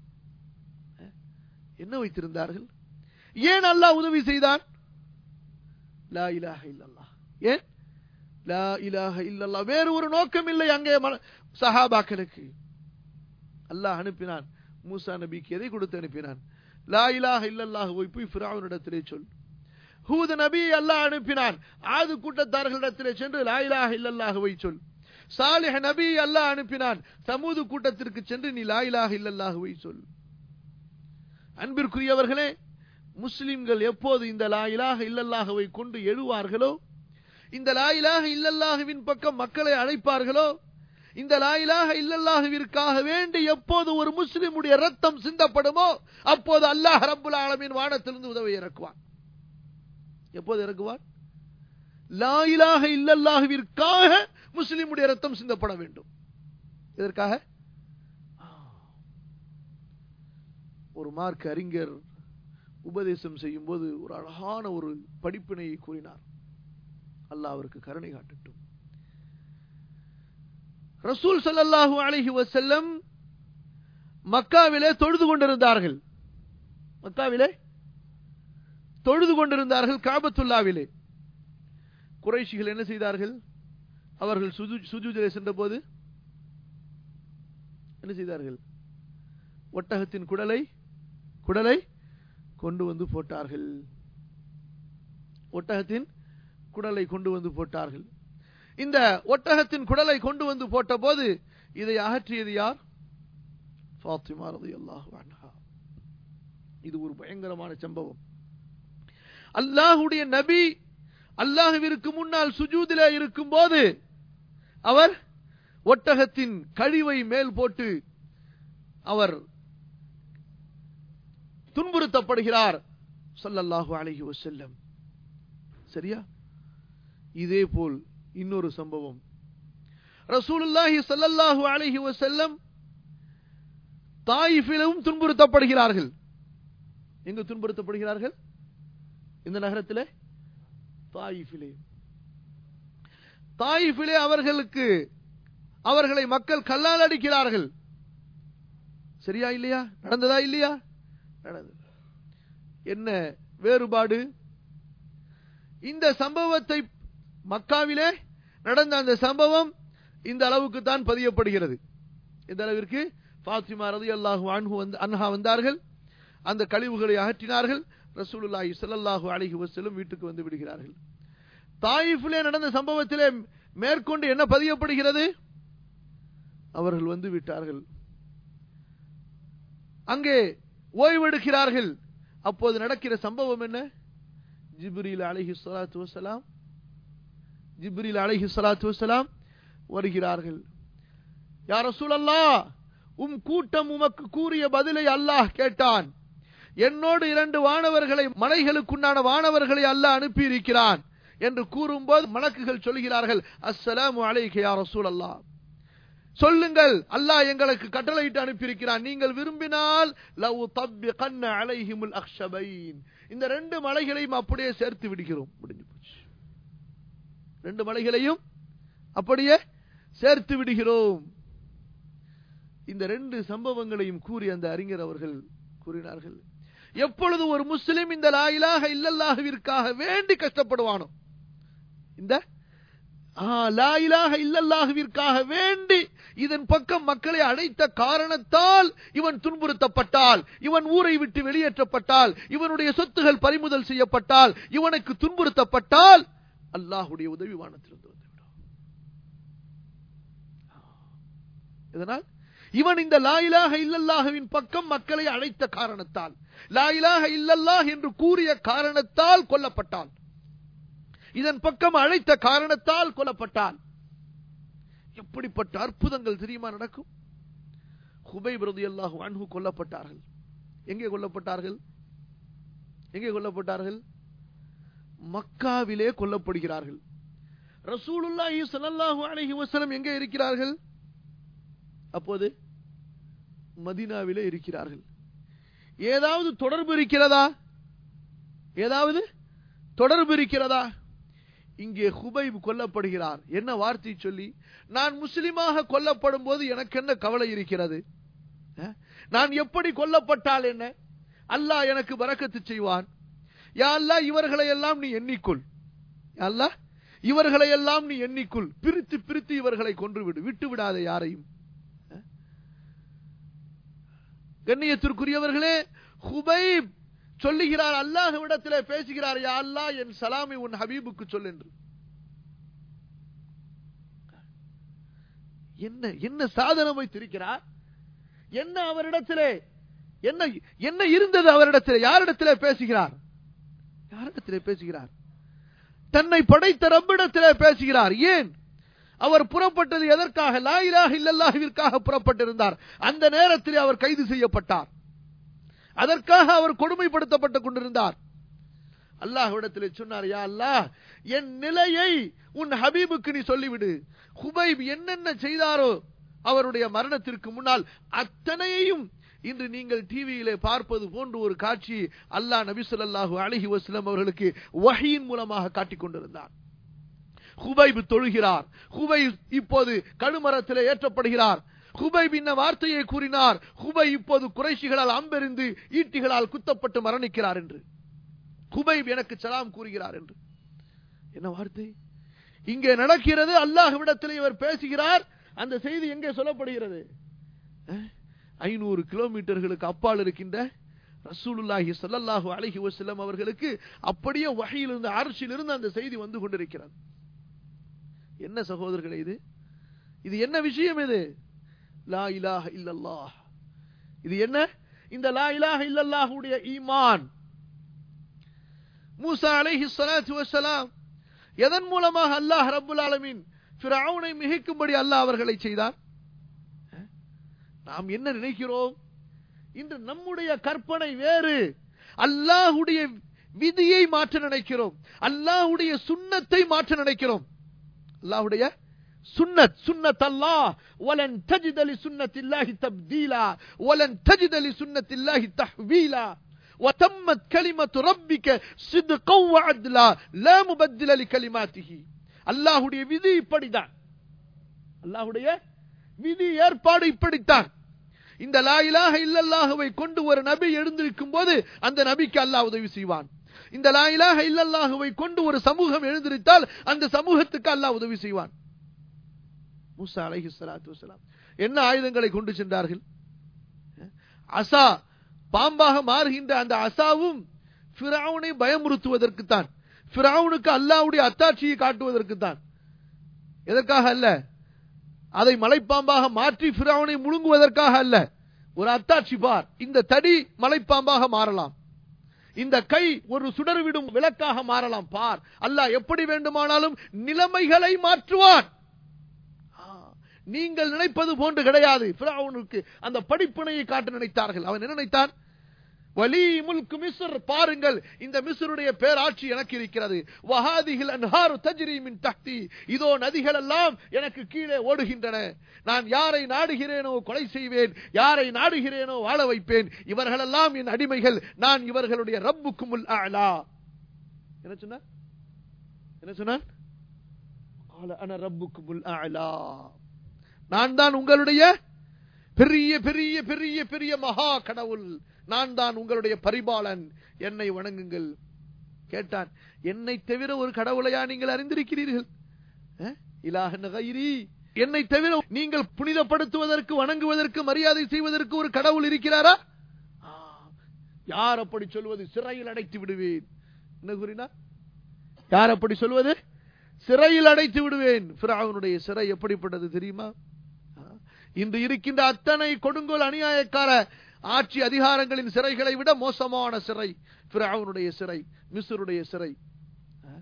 என்ன வைத்திருந்தார்கள் ஏன் அல்லாஹ் உதவி செய்தான் லா இலாஹ இல்லல்லாஹ் ஏன் லா இலாஹ இல்லல்லாஹ் வேறு ஒரு நோக்கம் இல்லை அங்கே மன- சஹாபாக்களுக்கு அல்லாஹ் அனுப்பினான் மூசா நபிக்கு எதை கொடுத்து அனுப்பினான் லா இலாஹ இல்லல்லாஹ் போய் போய் ஃபிரௌனிடத்திலே சொல் ஹூத நபி அல்லாஹ் அனுப்பினான் ஆது கூட்டத்தார்களிடத்திலே சென்று லா இலாஹ இல்லல்லாஹுவை சொல் சாலிஹ் நபி அல்லாஹ் அனுப்பினான் சமூது கூட்டத்திற்கு சென்று நீ லா இலாஹ இல்லல்லாஹுவை சொல் அன்பிற்குரியவர்களே முஸ்லிம்கள் எப்போது இந்த லா இலாஹ இல்லல்லாஹுவை கொண்டு எழுவார்களோ இந்த லா இலாஹ இல்லல்லாஹுவின் பக்கம் மக்களை அழைப்பார்களோ இந்த லா இலாஹ இல்லல்லாஹுவிற்காக வேண்டி எப்போது ஒரு முஸ்லிமுடைய ரத்தம் சிந்தப்படுமோ அப்போது அல்லாஹ் ரப்புல் ஆலமீன் வானத்திலிருந்து உதவி இறக்குவான் எப்போது இறக்குவான் லா இலாஹ இல்லல்லாஹுவிற்காக முஸ்லிமுடைய ரத்தம் சிந்தப்பட வேண்டும் இதற்காக ஒரு மார்க் அறிஞர் உபதேசம் செய்யும் போது ஒரு அழகான ஒரு படிப்பினையை கூறினார் அல்லாஹ் அவருக்கு கருணை காட்டட்டும் ரசூல் ஸல்லல்லாஹு அலைஹி வஸல்லம் மக்காவிலே தொழுது கொண்டிருந்தார்கள் மக்காவிலே தொழுது கொண்டிருந்தார்கள் காபத்துல்லாவிலே குறைஷிகள் என்ன செய்தார்கள் அவர்கள் சுஜு- சுஜூதிலே சென்றபோது என்ன செய்தார்கள் ஒட்டகத்தின் குடலை குடலை கொண்டு வந்து போட்டார்கள் ஒட்டகத்தின் குடலை கொண்டு வந்து போட்டார்கள் இந்த ஒட்டகத்தின் குடலை கொண்டு வந்து போட்ட போது இதை அகற்றியது யார் ஃபாத்திமா ரலியல்லாஹு அன்ஹா இது ஒரு பயங்கரமான சம்பவம் அல்லாஹ்வுடைய நபி அல்லாஹ்விற்கு முன்னால் சுஜூதிலே இருக்கும்போது அவர் ஒட்டகத்தின் கழிவை மேல் போட்டு அவர் துன்புறுத்தப்படுகிறார் ஸல்லல்லாஹு அலைஹி வஸல்லம் சரியா இதே போல் இன்னொரு சம்பவம் ரசூலுல்லாஹி ஸல்லல்லாஹு அலைஹி வஸல்லம் தாயிஃபிலும் துன்புறுத்தப்படுகிறார்கள் எங்கு துன்புறுத்தப்படுகிறார்கள் இந்த நகரத்திலே தாயிஃபிலே தாயிஃபிலே அவர்களுக்கு அவர்களை மக்கள் கல்லால் அடிக்கிறார்கள் சரியா இல்லையா நடந்ததா இல்லையா நடந்தது என்ன வேறுபாடு இந்த சம்பவத்தை மக்காவிலே நடந்த அந்த சம்பவம் இந்த அளவுக்கு தான் பதியப்படுகிறது இந்த அளவிற்கு ஃபாத்திமா ரலியல்லாஹு அன்ஹு வந்து அன்ஹா வந்தார்கள் அந்த கழிவுகளை அகற்றினார்கள் ரசூலுல்லாஹி ஸல்லல்லாஹு அலைஹி வஸல்லம் வீட்டுக்கு வந்து விடுகிறார்கள் தாயிஃபிலே நடந்த சம்பவத்திலே மேற்கொண்டு என்ன பதியப்படுகிறது அவர்கள் வந்து விட்டார்கள் அங்கே ஓய்வெடுக்கிறார்கள் அப்போது நடக்கிற சம்பவம் என்ன ஜிப்ரீல் அலைஹி ஸலாத்து வஸலாம் ஜிப்ரீல் அலைஹி ஸலாத்து வஸலாம் வருகிறார்கள் யா ரசூலல்லாஹ் உம் கூட்டம் உமக்கு கூறிய பதிலை அல்லாஹ் கேட்டான் என்னோடு இரண்டு வானவர்களை மலைகளுக்குண்டான வானவர்களை அல்லாஹ் அனுப்பி இருக்கிறான் என்று கூறும்போது மலக்குகள் சொல்கிறார்கள் அஸ்ஸலாமு அலைக்க யா ரசூலல்லாஹ் சொல்லுங்கள் அல்லாஹ் எங்களுக்கு கட்டளையிட்டு அனுப்பியிருக்கிறான் நீங்கள் விரும்பினால் லவ் தப்பிகன்ன அலைஹிமுல் அக்ஷபைன் இந்த ரெண்டு மலைகளையும் அப்படியே சேர்த்து விடுகிறோம் முடிஞ்சு போச்சு ரெண்டு மலைகளையும் அப்படியே சேர்த்து விடுகிறோம் இந்த ரெண்டு சம்பவங்களையும் கூறி அந்த அறிஞர் அவர்கள் கூறினார்கள் எப்பொழுது ஒரு முஸ்லிம் இந்த லாயிலாக இல்லல்லாஹுவிற்காக வேண்டி கஷ்டப்படுவானோ இந்த லாயிலாக இல்லல்லாஹுவிற்காக வேண்டி இதன் பக்கம் மக்களை அழைத்த காரணத்தால் இவன் துன்புறுத்தப்பட்டால் இவன் ஊரை விட்டு வெளியேற்றப்பட்டால் இவனுடைய சொத்துகள் பறிமுதல் செய்யப்பட்டால் இவனுக்கு துன்புறுத்தப்பட்டால் அல்லாஹுடைய உதவி வானத்திலிருந்து வந்துவிடும் இதனால் இவன் இந்த லாயிலாக இல்லல்லாஹுவின் பக்கம் மக்களை அழைத்த காரணத்தால் லாயிலாக இல்லல்லாஹ் என்று கூறிய காரணத்தால் கொல்லப்பட்டான் இதன் பக்கம் அழைத்த காரணத்தால் கொல்லப்பட்டான் எப்படிப்பட்ட அற்புதங்கள் தெரியுமா நடக்கும் ஹுபை பிரதி அல்லாஹு அன்ஹு கொல்லப்பட்டார்கள் எங்கே கொல்லப்பட்டார்கள் எங்கே கொல்லப்பட்டார்கள் மக்காவிலே கொல்லப்படுகிறார்கள் ரசூலுல்லாஹி ஸல்லல்லாஹு அலைஹி வஸல்லம் எங்கே இருக்கிறார்கள் அப்போது மதீனாவிலே இருக்கிறார்கள் ஏதாவது தொடர்பு இருக்கிறதா ஏதாவது தொடர்பு இருக்கிறதா இங்கே ஹுபைப் கொல்லப்படுகிறார் என்ன வார்த்தை சொல்லி நான் முஸ்லிமாக கொல்லப்படும் போது எனக்கு என்ன கவலை இருக்கிறது நான் எப்படி கொல்லப்பட்டால் என்ன அல்லாஹ் எனக்கு பறக்கத்து செய்வான் யா அல்லா இவர்களை எல்லாம் நீ எண்ணிக்கொள் அல்லா இவர்களை எல்லாம் நீ எண்ணிக்கொள் பிரித்து பிரித்து இவர்களை கொன்றுவிடு விட்டு விடாத யாரையும் கண்ணியத்திற்குரியவர்களே ஹுபைப் சொல்லுகிறார் அல்லாஹ் விடத்திலே பேசுகிறார் யா அல்லா என் சலாமை உன் ஹபீபுக்கு சொல் என்று என்ன என்ன சாதனம் வைத்திருக்கிறார் என்ன அவரிடத்திலே என்ன என்ன இருந்தது அவரிடத்திலே யாரிடத்திலே பேசுகிறார் யாரிடத்திலே பேசுகிறார் தன்னை படைத்த ரப்பிடத்திலே பேசுகிறார் ஏன் அவர் புறப்பட்டது எதற்காக லாயிலாக இல்லல்லாஹிற்காக புறப்பட்டிருந்தார் அந்த நேரத்தில் அவர் கைது செய்யப்பட்டார் அதற்காக அவர் கொடுமைப்படுத்தப்பட்டுக் கொண்டிருந்தார் அல்லாஹ்விடத்தில் சொன்னார் யா அல்லாஹ் என் நிலையை உன் ஹபீபுக்கு நீ சொல்லிவிடு ஹுபைப் என்னென்ன செய்தாரோ அவருடைய மரணத்திற்கு முன்னால் அத்தனையையும் இன்று நீங்கள் டிவியிலே பார்ப்பது போன்று ஒரு காட்சி அல்லாஹ் நபி சொல்லாஹு அலஹி வஸ்லம் அவர்களுக்கு வகையின் மூலமாக காட்டிக் கொண்டிருந்தார் ஹுபைப் தொழுகிறார் ஹுபை இப்போது கழுமரத்தில் ஏற்றப்படுகிறார் ஹுபைப் இந்த வார்த்தையை கூறினார் ஹுபை இப்போது குறைஷிகளால் அம்பெறிந்து ஈட்டிகளால் குத்தப்பட்டு மரணிக்கிறார் என்று ஹுபைப் எனக்கு சலாம் கூறுகிறார் என்று என்ன வார்த்தை இங்கே நடக்கிறது அல்லாஹ்விடத்தில் இவர் பேசுகிறார் அந்த செய்தி எங்கே சொல்லப்படுகிறது ஐநூறு கிலோமீட்டர்களுக்கு அப்பால் இருக்கின்ற ரசூலுல்லாஹி ஸல்லல்லாஹு அலைஹி வஸல்லம் அவர்களுக்கு அப்படியே வகையிலிருந்து அரசிலிருந்து அந்த செய்தி வந்து கொண்டிருக்கிறது என்ன சகோதரர்களே இது இது என்ன விஷயம் இது லா இலாஹ இல்லல்லாஹ் இது என்ன இந்த லா இலாஹ இல்லல்லாஹுடைய ஈமான் மூசா அலைஹி ஸலாத்து வஸலாம் எதன் மூலமாக அல்லாஹ் ரப்புல் ஆலமீன் ஃபிரௌனை மிகைக்கும்படி அல்லாஹ் அவர்களை செய்தார் நாம் என்ன நினைக்கிறோம் இன்று நம்முடைய கற்பனை வேறு அல்லாஹுடைய விதியை மாற்ற நினைக்கிறோம் அல்லாஹுடைய சுண்ணத்தை மாற்ற நினைக்கிறோம் அல்லாஹுடைய சுன்னத் சுன்னத் அல்லாஹ் வலன் தஜித லி சுன்னத்தில்லாஹி தப்தீலா வலன் தஜித லி சுன்னத்தில்லாஹி தஹ்வீலா وتمت كلمة ربك صدقا وعدلا لا مبدل لكلماته அல்லாஹ்வுடைய விதி இப்படிதான் அல்லாஹ்வுடைய விதி ஏற்பாடு இப்படித்தான் இந்த லா இலாஹ இல்லல்லாஹுவை கொண்டு ஒரு நபி எழுந்திருக்கும் போது அந்த நபிக்கு அல்லாஹ் உதவி செய்வான் இந்த லா இலாஹ இல்லல்லாஹுவை கொண்டு ஒரு சமூகம் எழுந்திருத்தால் அந்த சமூகத்துக்கு அல்லாஹ் உதவி செய்வான் மூசா அலைஹி ஸலாத்து வஸலாம் என்ன ஆயுதங்களை கொண்டு சென்றார்கள் அசா பாம்பாக மாறுகின்ற அந்த அசாவும் ஃபிரௌனை பயமுறுத்துவதற்குத்தான் ஃபிரௌனுக்கு அல்லாஹ்வுடைய அத்தாட்சியை காட்டுவதற்கு தான் எதற்காக அல்ல அதை மலைப்பாம்பாக மாற்றி ஃபிரௌனை முழுங்குவதற்காக அல்ல ஒரு அத்தாட்சி பார் இந்த தடி மலைப்பாம்பாக மாறலாம் இந்த கை ஒரு சுடர்விடும் விளக்காக மாறலாம் பார் அல்லாஹ் எப்படி வேண்டுமானாலும் நிலைமைகளை மாற்றுவான் நீங்கள் நினைப்பது போன்று கிடையாது ஃபிரௌனுக்கு அந்த படிப்பினையை காட்ட நினைத்தார்கள் அவன் என்ன நினைத்தான் வலி முல்கு மிஸ்ர் பாருங்கள் இந்த மிஸ்ருடைய பேராட்சி எனக்கு இருக்கிறது வஹாதிகள் அன்ஹாரு தஜ்ரி மின் தஹ்தி இதோ நதிகள் எல்லாம் எனக்கு கீழே ஓடுகின்றன நான் யாரை நாடுகிறேனோ கொலை செய்வேன் யாரை நாடுகிறேனோ வாழ வைப்பேன் இவர்களெல்லாம் என் அடிமைகள் நான் இவர்களுடைய ரப்புக்குமுல் அலா என்ன சொன்னார் என்ன சொன்னார் قال انا ربكم الاعلى நான் தான் உங்களுடைய பெரிய பெரிய பெரிய பெரிய மகா கடவுள் நான் தான் உங்களுடைய பரிபாலன் என்னை வணங்குங்கள் கேட்டான் என்னை தவிர ஒரு கடவுளையா நீங்கள் அறிந்திருக்கிறீர்கள் அஹ்? இலாஹன் கைரி என்னை தவிர நீங்கள் புனிதப்படுத்துவதற்கு வணங்குவதற்கு மரியாதை செய்வதற்கு ஒரு கடவுள் இருக்கிறாரா ஆ, யார் அப்படி சொல்வது சிறையில் அடைத்து விடுவேன் என்ன கூறினார் யார் அப்படி சொல்வது சிறையில் அடைத்து விடுவேன் ஃபிரௌனுடைய சிறை எப்படிப்பட்டது தெரியுமா ஆ, இன்று இருக்கின்ற அத்தனை கொடுங்கோல் அநியாயக்கார ஆட்சி அதிகாரங்களின் சிறைகளை விட மோசமான சிறை ஃபிரௌனுடைய சிறை மிஸ்ருடைய சிறை ஆ.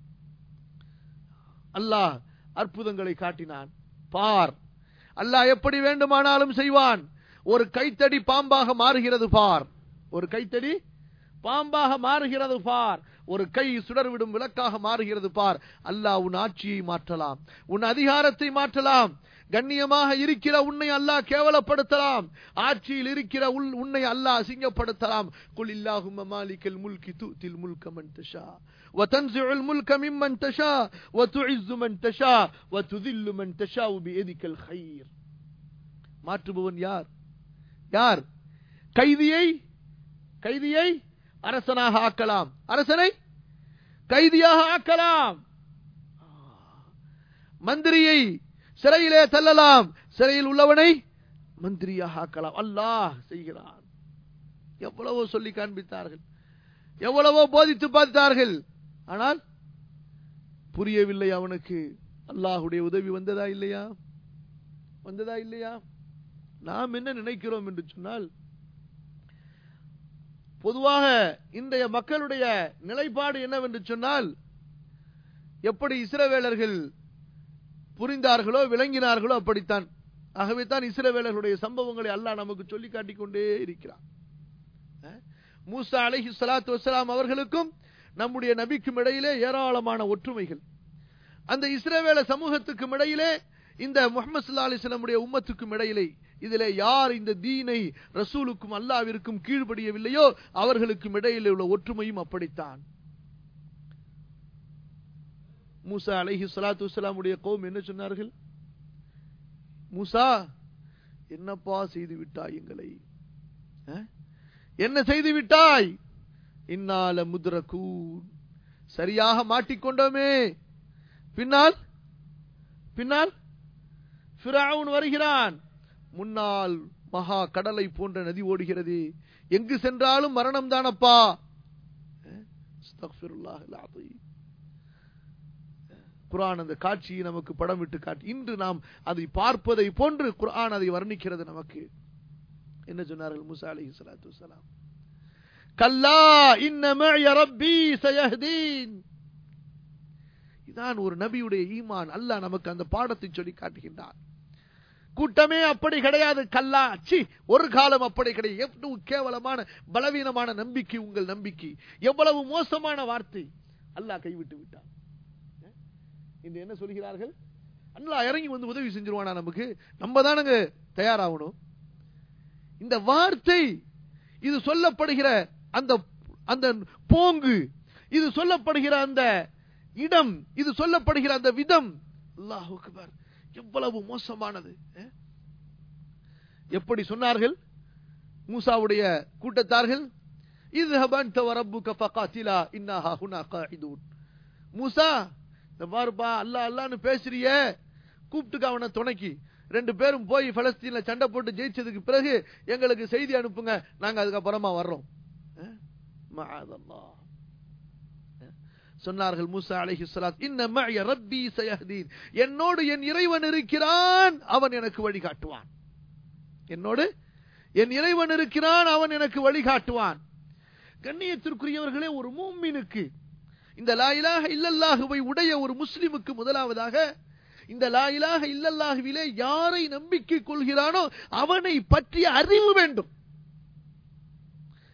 அல்லாஹ் அற்புதங்களை காட்டினான் பார் அல்லாஹ் எப்படி வேண்டுமானாலும் செய்வான் ஒரு கைத்தடி பாம்பாக மாறுகிறது பார் ஒரு கைத்தடி பாம்பாக மாறுகிறது பார் ஒரு கை சுடர்விடும் விளக்காக மாறுகிறது பார் அல்லாஹ் உன் ஆட்சியை மாற்றலாம் உன் அதிகாரத்தை மாற்றலாம் கண்ணியமாக இருக்கிற உன்னை அல்லாஹ் கேவலப்படுத்தலாம் ஆட்சியில் இருக்கிற உள்- உன்னை அல்லாஹ் அசிங்கப்படுத்தலாம் குல் இல்லாஹும்ம மாலிக்கல் முல்கி துத்தில் முல்க மன் தஷா وتنزع الملك ممن تشاء وتعز من تشاء وتذل من تشاء بيدك الخير மாற்றுபவன் யார் யார் கைதியை கைதியை அரசனாக ஆக்கலாம் அரசனை கைதியாக ஆக்கலாம் மந்திரியை சிறையிலே தள்ளலாம் சிறையில் உள்ளவனை மந்திரியாக ஆக்கலாம் அல்லாஹ் செய்கிறான் எவ்வளவோ சொல்லி காண்பித்தார்கள் எவ்வளவோ போதித்து பார்த்தார்கள் ஆனால் புரியவில்லை அவனுக்கு அல்லாஹுடைய உதவி வந்ததா இல்லையா வந்ததா இல்லையா நாம் என்ன நினைக்கிறோம் என்று சொன்னால் பொதுவாக இன்றைய மக்களுடைய நிலைப்பாடு என்னவென்று சொன்னால் எப்படி இஸ்ரவேலர்கள் புரிந்தார்களோ விளங்கினார்களோ அப்படித்தான் ஆகவே தான் இஸ்ரவேலர்களுடைய சம்பவங்களை அல்லாஹ் நமக்கு சொல்லி காட்டிக் கொண்டே இருக்கிறான் அஹ்? மூசா அலைஹி ஸலாத்து வஸலாம் அவர்களுக்கும் நம்முடைய நபிக்கும் இடையிலே ஏராளமான ஒற்றுமைகள் அந்த இஸ்ரவேல சமூகத்துக்கும் இடையிலே இந்த முகமது சல்லா அலிஸ்லமுடைய உம்மத்துக்கும் இடையிலே இதிலே யார் இந்த தீனை ரசூலுக்கும் அல்லாவிற்கும் கீழ்ப்படியவில்லையோ அவர்களுக்கும் இடையிலே உள்ள ஒற்றுமையும் அப்படித்தான் மூசா அலைஹி ஸலாத்து வஸலாமுடைய கௌம் என்ன சொன்னார்கள் மூசா என்னப்பா செய்து விட்டாய் எங்களை அஹ்? என்ன செய்து விட்டாய் இன்னால முத்ரகூன் சரியாக மாட்டிக்கொண்டோமே பின்னால் பின்னால் ஃபிரௌன் வருகிறான் முன்னால் மகா கடலை போன்ற நதி ஓடுகிறது எங்கு சென்றாலும் மரணம் தானப்பா அஹ்? அஸ்தக்ஃபிருல்லாஹில் அஸீம். குர்ஆன் அந்த காட்சியை நமக்கு படமிட்டு காட்டி இன்று நாம் அதை பார்ப்பதை போன்று குர்ஆன் அதை வர்ணிக்கிறது நமக்கு என்ன சொன்னார்கள் மூசா அலைஹி ஸலாத்து வஸலாம் கல்லா இன்ன மஅய ரப்பி சயஹ்தீன் இதான் ஒரு நபியுடைய ஈமான் அல்லாஹ் நமக்கு அந்த பாடத்தை சொல்லி காட்டுகின்றான் கூட்டமே அப்படி கிடையாது கல்லா சி ஒரு காலம் அப்படி கிடையாது எவ்வளவு கேவலமான பலவீனமான நம்பிக்கை உங்கள் நம்பிக்கை எவ்வளவு மோசமான வார்த்தை அல்லாஹ் கைவிட்டு விட்டான் இந்த என்ன சொல்கிறார்கள் அல்லாஹ் இறங்கி வந்து உதவி செஞ்சிருவானா நமக்கு நம்ம தானுங்க தயாராகணும் இந்த வார்த்தை இது சொல்லப்படுகிற அந்த அந்த போங்கு இது சொல்லப்படுகிற அந்த இடம் இது சொல்லப்படுகிற அந்த விதம் அல்லாஹ் அக்பர் எவ்வளவு மோசமானது அஹ்? எப்படி சொன்னார்கள் மூசாவுடைய கூட்டத்தார்கள் இது ரப்புக ஃபகாத்திலா இன்னாஹா ஹுனா காயிதூன் மூசா இந்த பாருப்பா அல்லாஹ் அல்லான்னு பேசுறியே கூப்பிட்டுக்க அவனை துணைக்கு ரெண்டு பேரும் போய் பலஸ்தீன்ல சண்டை போட்டு ஜெயிச்சதுக்கு பிறகு எங்களுக்கு செய்தி அனுப்புங்க நாங்க அதுக்கப்புறமா வர்றோம் அஹ்? மஅதல்லாஹ். அஹ்? சொன்னார்கள் மூசா அலைஹி ஸலாத் இன்ன மஅய ரப்பி சயஹ்தீன் என்னோடு என் இறைவன் இருக்கிறான் அவன் எனக்கு வழிகாட்டுவான் என்னோடு என் இறைவன் இருக்கிறான் அவன் எனக்கு வழிகாட்டுவான் கண்ணியத்திற்குரியவர்களே ஒரு மூமினுக்கு இந்த லா இலாஹ இல்லல்லாஹுவை உடைய ஒரு முஸ்லிமுக்கு முதலாவதாக இந்த லா இலாஹ இல்லல்லாஹுவிலே யாரை நம்பிக்கை கொள்கிறானோ அவனை பற்றிய அறிவு வேண்டும்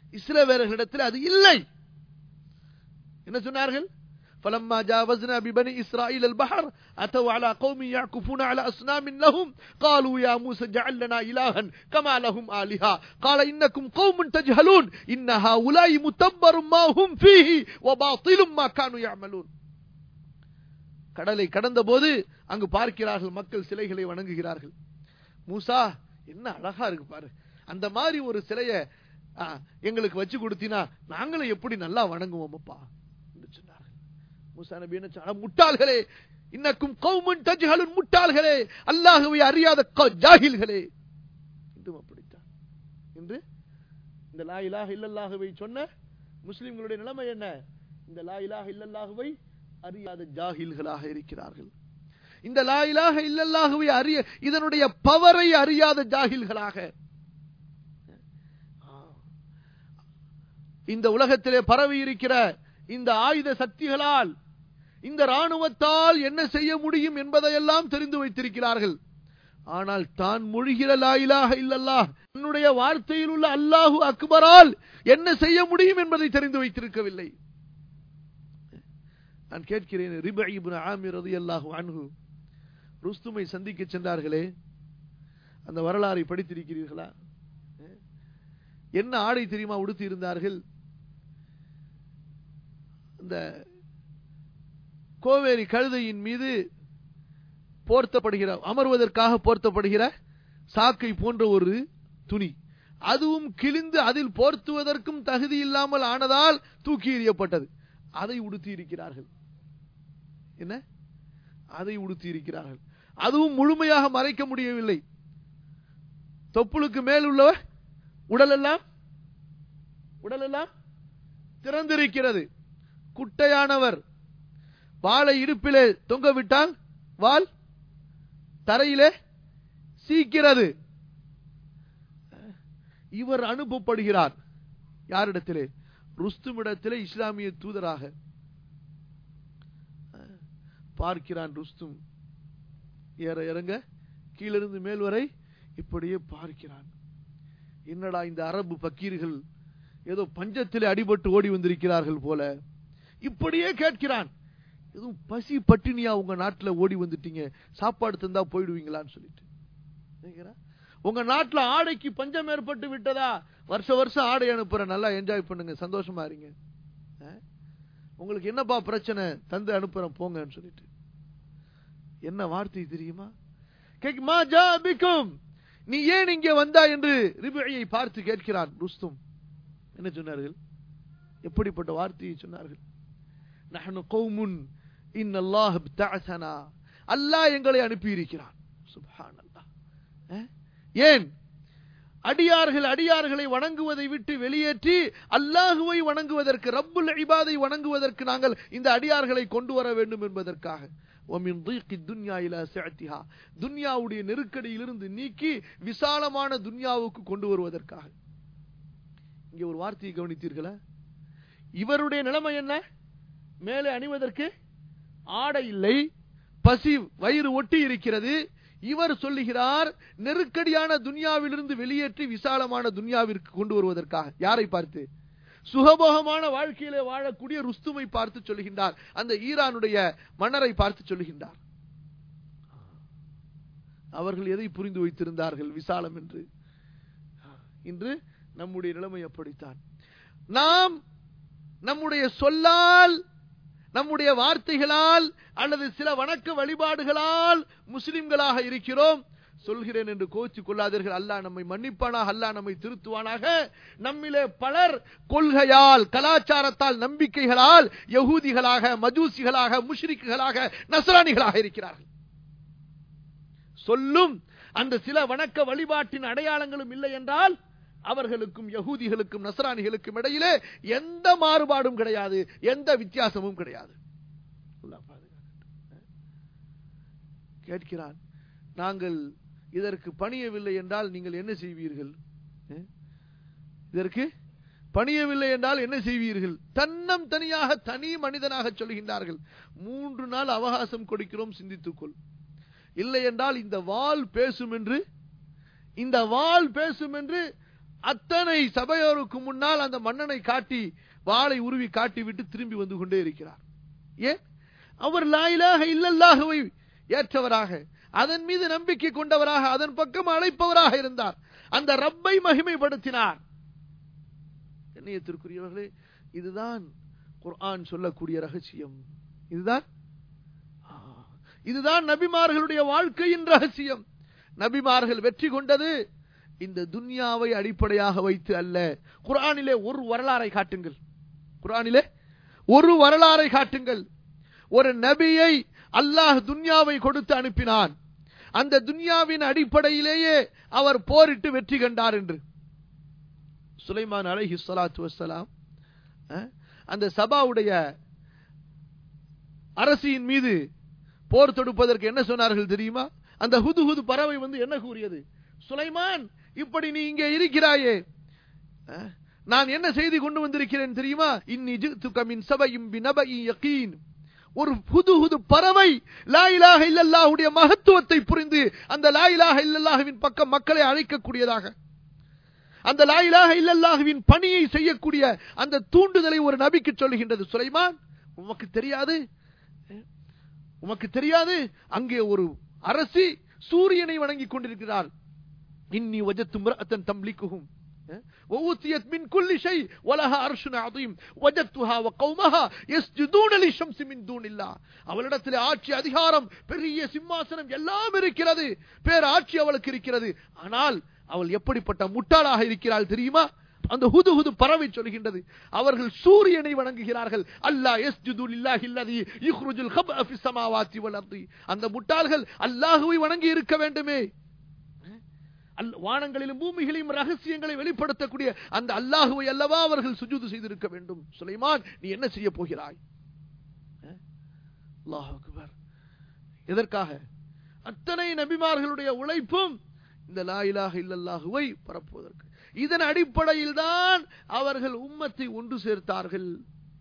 இஸ்ரவேலர்களிடத்தில் அது இல்லை என்ன சொன்னார்கள் فلما جاوزنا ببني إسرائيل البحر أتوا على قوم يعكفون على أصنام لهم قالوا يا موسى اجعل لنا إلها كما لهم آلهة قال إنكم قوم تجهلون إن هؤلاء متبر ما هم فيه وباطل ما كانوا يعملون கடலை கடந்த போது அங்கு பார்க்கிறார்கள் மக்கள் சிலைகளை வணங்குகிறார்கள் மூசா என்ன அழகா இருக்கு பாரு அந்த மாதிரி ஒரு சிலைய ஆ, எங்களுக்கு வச்சு கொடுத்தீனா நாங்களும் எப்படி நல்லா வணங்குவோமப்பா என்று சொன்னார்கள் மூசா நபி என்ன சொன்னார் முட்டாள்களே இன்னக்கும் கௌமன் தஜ்ஹலுன் முட்டாள்களே அல்லாஹ்வை அறியாத க- ஜாஹில்களே இன்றும் அப்படித்தான் இன்று இந்த லா இலாஹ இல்லல்லாஹுவை சொன்ன முஸ்லிம்களுடைய நிலைமை என்ன இந்த லா இலாஹ இல்லல்லாஹுவை அறியாத ஜாஹில்களாக இருக்கிறார்கள் இந்த லா இலாஹ இல்லல்லாஹுவை அறிய இதனுடைய பவரை அறியாத ஜாஹில்களாக இந்த உலகத்திலே பரவி இருக்கிற இந்த ஆயுத சக்திகளால் இந்த ராணுவத்தால் என்ன செய்ய முடியும் என்பதையெல்லாம் தெரிந்து வைத்திருக்கிறார்கள் ஆனால் தான் மொழிகிற லா இலாஹ இல்லல்லாஹ் தன்னுடைய வார்த்தையில் உள்ள அல்லாஹு அக்பரால் என்ன செய்ய முடியும் என்பதை தெரிந்து வைத்திருக்கவில்லை நான் கேட்கிறேன் ரிப இப்னு ஆமிர் ரலியல்லாஹு அன்ஹு ருஸ்துமை சந்திக்க சென்றார்களே அந்த வரலாறை படித்திருக்கிறீர்களா என்ன ஆடை தெரியுமா உடுத்தி இருந்தார்கள் இந்த கோவேரி கழுதையின் மீது போர்த்தப்படுகிற அமர்வதற்காக போர்த்தப்படுகிற சாக்கை போன்ற ஒரு துணி அதுவும் கிழிந்து அதில் போர்த்துவதற்கும் தகுதி இல்லாமல் ஆனதால் தூக்கி எறியப்பட்டது அதை உடுத்தி இருக்கிறார்கள் என்ன அதை உடுத்தி இருக்கிறார்கள் அதுவும் முழுமையாக மறைக்க முடியவில்லை தொப்புளுக்கு மேல் உள்ள உடலெல்லாம் உடலெல்லாம் திறந்திருக்கிறது குட்டையானவர் வாளை இடுப்பிலே தொங்கவிட்டால் வால் தரையிலே சீக்கிறது இவர் அனுப்பப்படுகிறார் யாரிடத்திலே ருஸ்துமிடத்திலே இஸ்லாமிய தூதராக பார்க்கிறான் ருஸ்தும் ஏற இறங்க கீழிருந்து மேல் வரை இப்படியே பார்க்கிறான் என்னடா இந்த அரபு பக்கீர்கள் ஏதோ பஞ்சத்திலே அடிபட்டு ஓடி வந்திருக்கிறார்கள் போல இப்படியே கேட்கிறான் எதுவும் பசி பட்டினியா உங்க நாட்டுல ஓடி வந்துட்டீங்க சாப்பாடு தந்தா போயிடுவீங்களான்னு சொல்லிட்டு கேக்குறான். உங்க நாட்டுல ஆடைக்கு பஞ்சம் ஏற்பட்டு விட்டதா வருஷ வருஷம் ஆடை அனுப்புறேன் நல்லா என்ஜாய் பண்ணுங்க சந்தோஷமா இருங்க ஆ? உங்களுக்கு என்னப்பா பிரச்சனை தந்து அனுப்புறேன் போங்கன்னு சொல்லிட்டு என்ன வார்த்தை தெரியுமா கேக்குமா ஜா பிக்கும் நீ ஏன் இங்கே வந்தா என்று ரிபியை பார்த்து கேட்கிறான் ருஸ்தும் என்ன சொன்னார்கள் எப்படிப்பட்ட வார்த்தையை சொன்னார்கள் நஹனு கௌமுன் இன்னல்லாஹ் இப்தஅஸனா அல்லாஹ் எங்களை அனுப்பி இருக்கிறான் சுப்ஹானல்லாஹ் அஹ்? ஏன் அடியார்கள் அடியார்களை வணங்குவதை விட்டு வெளியேற்றி அல்லாஹுவை வணங்குவதற்கு ரப்புல் இபாதை வணங்குவதற்கு நாங்கள் இந்த அடியார்களை கொண்டு வர வேண்டும் என்பதற்காக وَمِنْ ضِيقِ الدُّنْيَا إِلَى سِعَتِهَا துன்யாவுடைய நெருக்கடியிலிருந்து நீக்கி விசாலமான துன்யாவுக்கு கொண்டு வருவதற்காக இங்கே ஒரு வார்த்தையை கவனித்தீர்களா இவருடைய நிலைமை என்ன மேலே அணிவதற்கு ஆடை இல்லை பசி வயிறு ஒட்டி இருக்கிறது இவர் சொல்லுகிறார் நெருக்கடியான துன்யாவிலிருந்து வெளியேற்றி விசாலமான துன்யாவிற்கு கொண்டு வருவதற்காக யாரை பார்த்து சுகபோகமான வாழ்க்கையிலே வாழக்கூடிய ருஸ்துமை பார்த்து சொல்லுகின்றார் அந்த ஈரானுடைய மன்னரை பார்த்து சொல்லுகின்றார் அவர்கள் எதை புரிந்து வைத்திருந்தார்கள் விசாலம் என்று இன்று நம்முடைய நிலைமை அப்படித்தான் நாம் நம்முடைய சொல்லால் நம்முடைய வார்த்தைகளால் அல்லது சில வணக்க வழிபாடுகளால் முஸ்லிம்களாக இருக்கிறோம் சொல்கிறேன் என்று கோச்சு கொள்ளாதீர்கள் அல்லாஹ் நம்மை மன்னிப்பானாக அல்லாஹ் நம்மை திருத்துவானாக நம்மிலே பலர் கொள்கையால் கலாச்சாரத்தால் நம்பிக்கைகளால் யகூதிகளாக மஜூசிகளாக முஷ்ரிக்குகளாக நசராணிகளாக இருக்கிறார்கள் சொல்லும் அந்த சில வணக்க வழிபாட்டின் அடையாளங்களும் இல்லை என்றால் அவர்களுக்கும் யகூதிகளுக்கும் நசராணிகளுக்கும் இடையிலே எந்த மாறுபாடும் கிடையாது எந்த வித்தியாசமும் கிடையாது அல்லாஹ் பாதுகாக்கட்டும். கேட்கிறான் நாங்கள் இதற்கு பணியவில்லை என்றால் நீங்கள் என்ன செய்வீர்கள் அஹ்? இதற்கு பணியவில்லை என்றால் என்ன செய்வீர்கள் தன்னம் தனியாக தனி மனிதனாக சொல்கின்றார்கள் மூன்று நாள் அவகாசம் கொடுக்கிறோம் சிந்தித்துக்கொள் இல்லை என்றால் இந்த வாள் பேசும் என்று இந்த வாள் பேசும் என்று அத்தனை சபையோருக்கு முன்னால் அந்த மன்னனை காட்டி வாளை உருவி காட்டி விட்டு திரும்பி வந்து கொண்டே இருக்கிறார் ஏன் அவர் லாயிலாக இல்லல்லாகவை ஏற்றவராக அதன் மீது நம்பிக்கை கொண்டவராக அதன் பக்கம் அழைப்பவராக இருந்தார் அந்த ரப்பை மகிமைப்படுத்தினார் கண்ணியத்திற்குரியவர்களே இதுதான் குர்ஆன் சொல்லக்கூடிய ரகசியம் இதுதான் ஆ, இதுதான் நபிமார்களுடைய வாழ்க்கையின் ரகசியம் நபிமார்கள் வெற்றி கொண்டது இந்த துன்யாவை அடிப்படையாக வைத்து அல்ல குர்ஆனிலே ஒரு வரலாறை காட்டுங்கள் குர்ஆனிலே ஒரு வரலாறை காட்டுங்கள் ஒரு நபியை அல்லாஹ் துன்யாவை கொடுத்து அனுப்பினான் அந்த துன்யாவின் அடிப்படையிலேயே அவர் போரிட்டு வெற்றி கண்டார் என்று சுலைமான் அலைஹி ஸலாத்து வஸ்ஸலாம் அஹ், அந்த சபாவுடைய அரசியின் மீது போர் தொடுப்பதற்கு என்ன சொன்னார்கள் தெரியுமா அந்த ஹுது ஹுது பறவை வந்து என்ன கூறியது சுலைமான் இப்படி நீ இங்கே இருக்கிறாயே அஹ், நான் என்ன செய்தி கொண்டு வந்திருக்கிறேன் தெரியுமா இன்னி ஜித்துக மின் சபையும் பினபையின் யகீன் ஒரு புது புது பறவை லாயிலாக இல்லல்லாஹுடைய மகத்துவத்தை புரிந்து அந்த லாயிலாக இல்லல்லாஹுவின் பக்கம் மக்களை அழைக்கக்கூடியதாக அந்த லாயிலாக இல்லல்லாஹுவின் பணியை செய்யக்கூடிய அந்த தூண்டுதலை ஒரு நபிக்கு சொல்லுகின்றது சுலைமான் உமக்கு தெரியாது உமக்கு தெரியாது அங்கே ஒரு அரசி சூரியனை வணங்கிக் கொண்டிருக்கிறார் இன்னி வஜத்து மிரஅத்தன் தம்லிக்குஹும் وأوتيت من كل شيء ولها عرش عظيم وجدتها وقومها يسجدون للشمس من دون الله அவளிடத்தில் ஆட்சி அதிகாரம் பெரிய சிம்மாசனம் எல்லாம் இருக்கிறது பேர் ஆட்சி அவளுக்கு இருக்கிறது ஆனால் அவள் எப்படிப்பட்ட முட்டாளாக இருக்கிறாள் தெரியுமா அந்த ஹுது ஹுது பறவை சொல்கின்றது அவர்கள் சூரியனை வணங்குகிறார்கள் அல்லாஹ் யஸ்ஜுது லில்லாஹி அல்லதி யுக்ருஜுல் கப்அ ஃபிஸ் ஸமாவாத்தி வல் அர்தி அந்த முட்டாள்கள் அல்லாஹ்வை வணங்கி இருக்க வேண்டுமே அல்- வானங்களிலும் பூமிகளையும் ரகசியங்களை வெளிப்படுத்தக்கூடிய அந்த அல்லாஹுவை அல்லவா அவர்கள் சுஜூது செய்திருக்க வேண்டும் சுலைமான் நீ என்ன செய்ய போகிறாய் அஹ்? அல்லாஹ் அக்பர் எதற்காக அத்தனை நபிமார்களுடைய உழைப்பும் இந்த லா இலாஹ இல்லல்லாஹுவை பரப்புவதற்கு இதன் அடிப்படையில் தான் அவர்கள் உம்மத்தை ஒன்று சேர்த்தார்கள்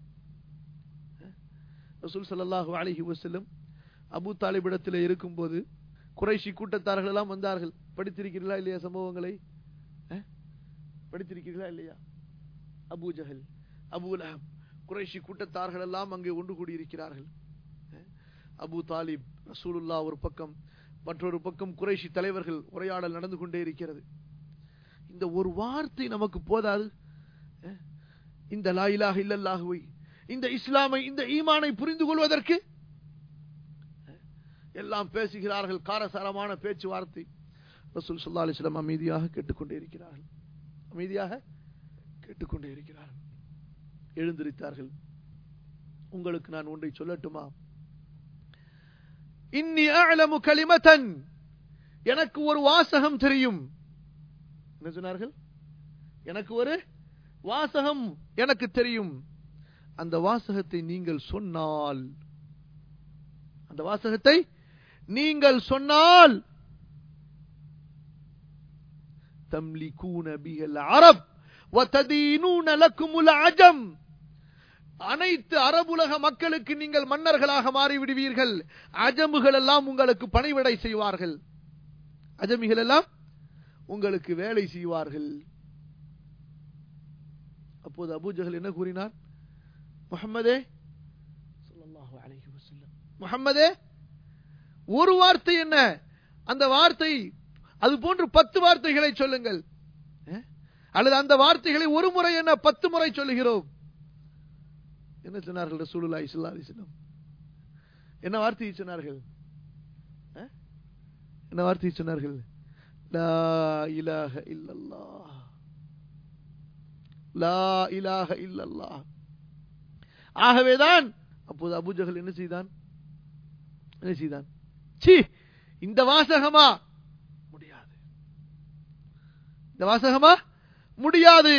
ரசூல் ஸல்லல்லாஹு அலைஹி வஸல்லம் அபூ தாலிபிடத்தில் இருக்கும்போது குறைஷி கூட்டத்தார்கள் எல்லாம் வந்தார்கள் படித்திருக்கிறீர்களா இல்லையா சம்பவங்களை அஹ்? படித்திருக்கிறீர்களா இல்லையா அபூ ஜஹல் அபூ லஹப் குறைஷி கூட்டத்தார்கள் எல்லாம் அங்கே ஒன்று கூடியிருக்கிறார்கள் அஹ்? அபூ தாலிப் ரசூலுல்லா ஒரு பக்கம் மற்றொரு பக்கம் குறைஷி தலைவர்கள் உரையாடல் நடந்து கொண்டே இருக்கிறது இந்த ஒரு வார்த்தை நமக்கு போதாது அஹ்? இந்த லா இலாஹ இல்லல்லாஹுவை இந்த இஸ்லாமை இந்த ஈமானை புரிந்து கொள்வதற்கு எல்லாம் பேசுகிறார்கள் காரசாரமான பேச்சுவார்த்தை ரசூல் ஸல்லல்லாஹு அலைஹி வஸல்லம் அமைதியாக கேட்டுக்கொண்டே இருக்கிறார்கள் அமைதியாக கேட்டுக்கொண்டே இருக்கிறார்கள் எழுந்திருத்தார்கள் உங்களுக்கு நான் ஒன்றை சொல்லட்டுமா இன்னி அஅலமு கலிமத்தன் எனக்கு ஒரு வாசகம் தெரியும் என்ன சொன்னார்கள் எனக்கு ஒரு வாசகம் எனக்கு தெரியும் அந்த வாசகத்தை நீங்கள் சொன்னால் அந்த வாசகத்தை நீங்கள் சொன்னால் தம்லிகூன பிஹல் அரப் வததீனூன லக்குமுல் அஜம் அனைத்து அரபுலக மக்களுக்கு நீங்கள் மன்னர்களாக மாறிவிடுவீர்கள் அஜமுகள் எல்லாம் உங்களுக்கு பணிவிடை செய்வார்கள் அஜமிகள் எல்லாம் உங்களுக்கு வேலை செய்வார்கள் அப்போது அபூஜஹல் என்ன கூறினார் முஹம்மதே ஸல்லல்லாஹு அலைஹி வஸல்லம் முஹம்மதே ஒரு வார்த்தை என்ன அந்த வார்த்தை அது போன்று பத்து வார்த்தைகளை சொல்லுங்கள் அஹ்? அல்லது அந்த வார்த்தைகளை ஒரு முறை என்ன பத்து முறை சொல்லுகிறோம் என்ன சொன்னார்கள் ரசூலுல்லாஹி ஸல்லல்லாஹு அலைஹி வஸல்லம் என்ன வார்த்தையை சொன்னார்கள் அஹ்? என்ன வார்த்தையை சொன்னார்கள் லா இலாஹ இல்லல்லாஹ் லா இலாஹ இல்லல்லாஹ் ஆகவேதான் அப்போது அபூஜஹல் என்ன செய்தான் என்ன செய்தான் சி இந்த வாசகமா முடியாது இந்த வாசகமா முடியாது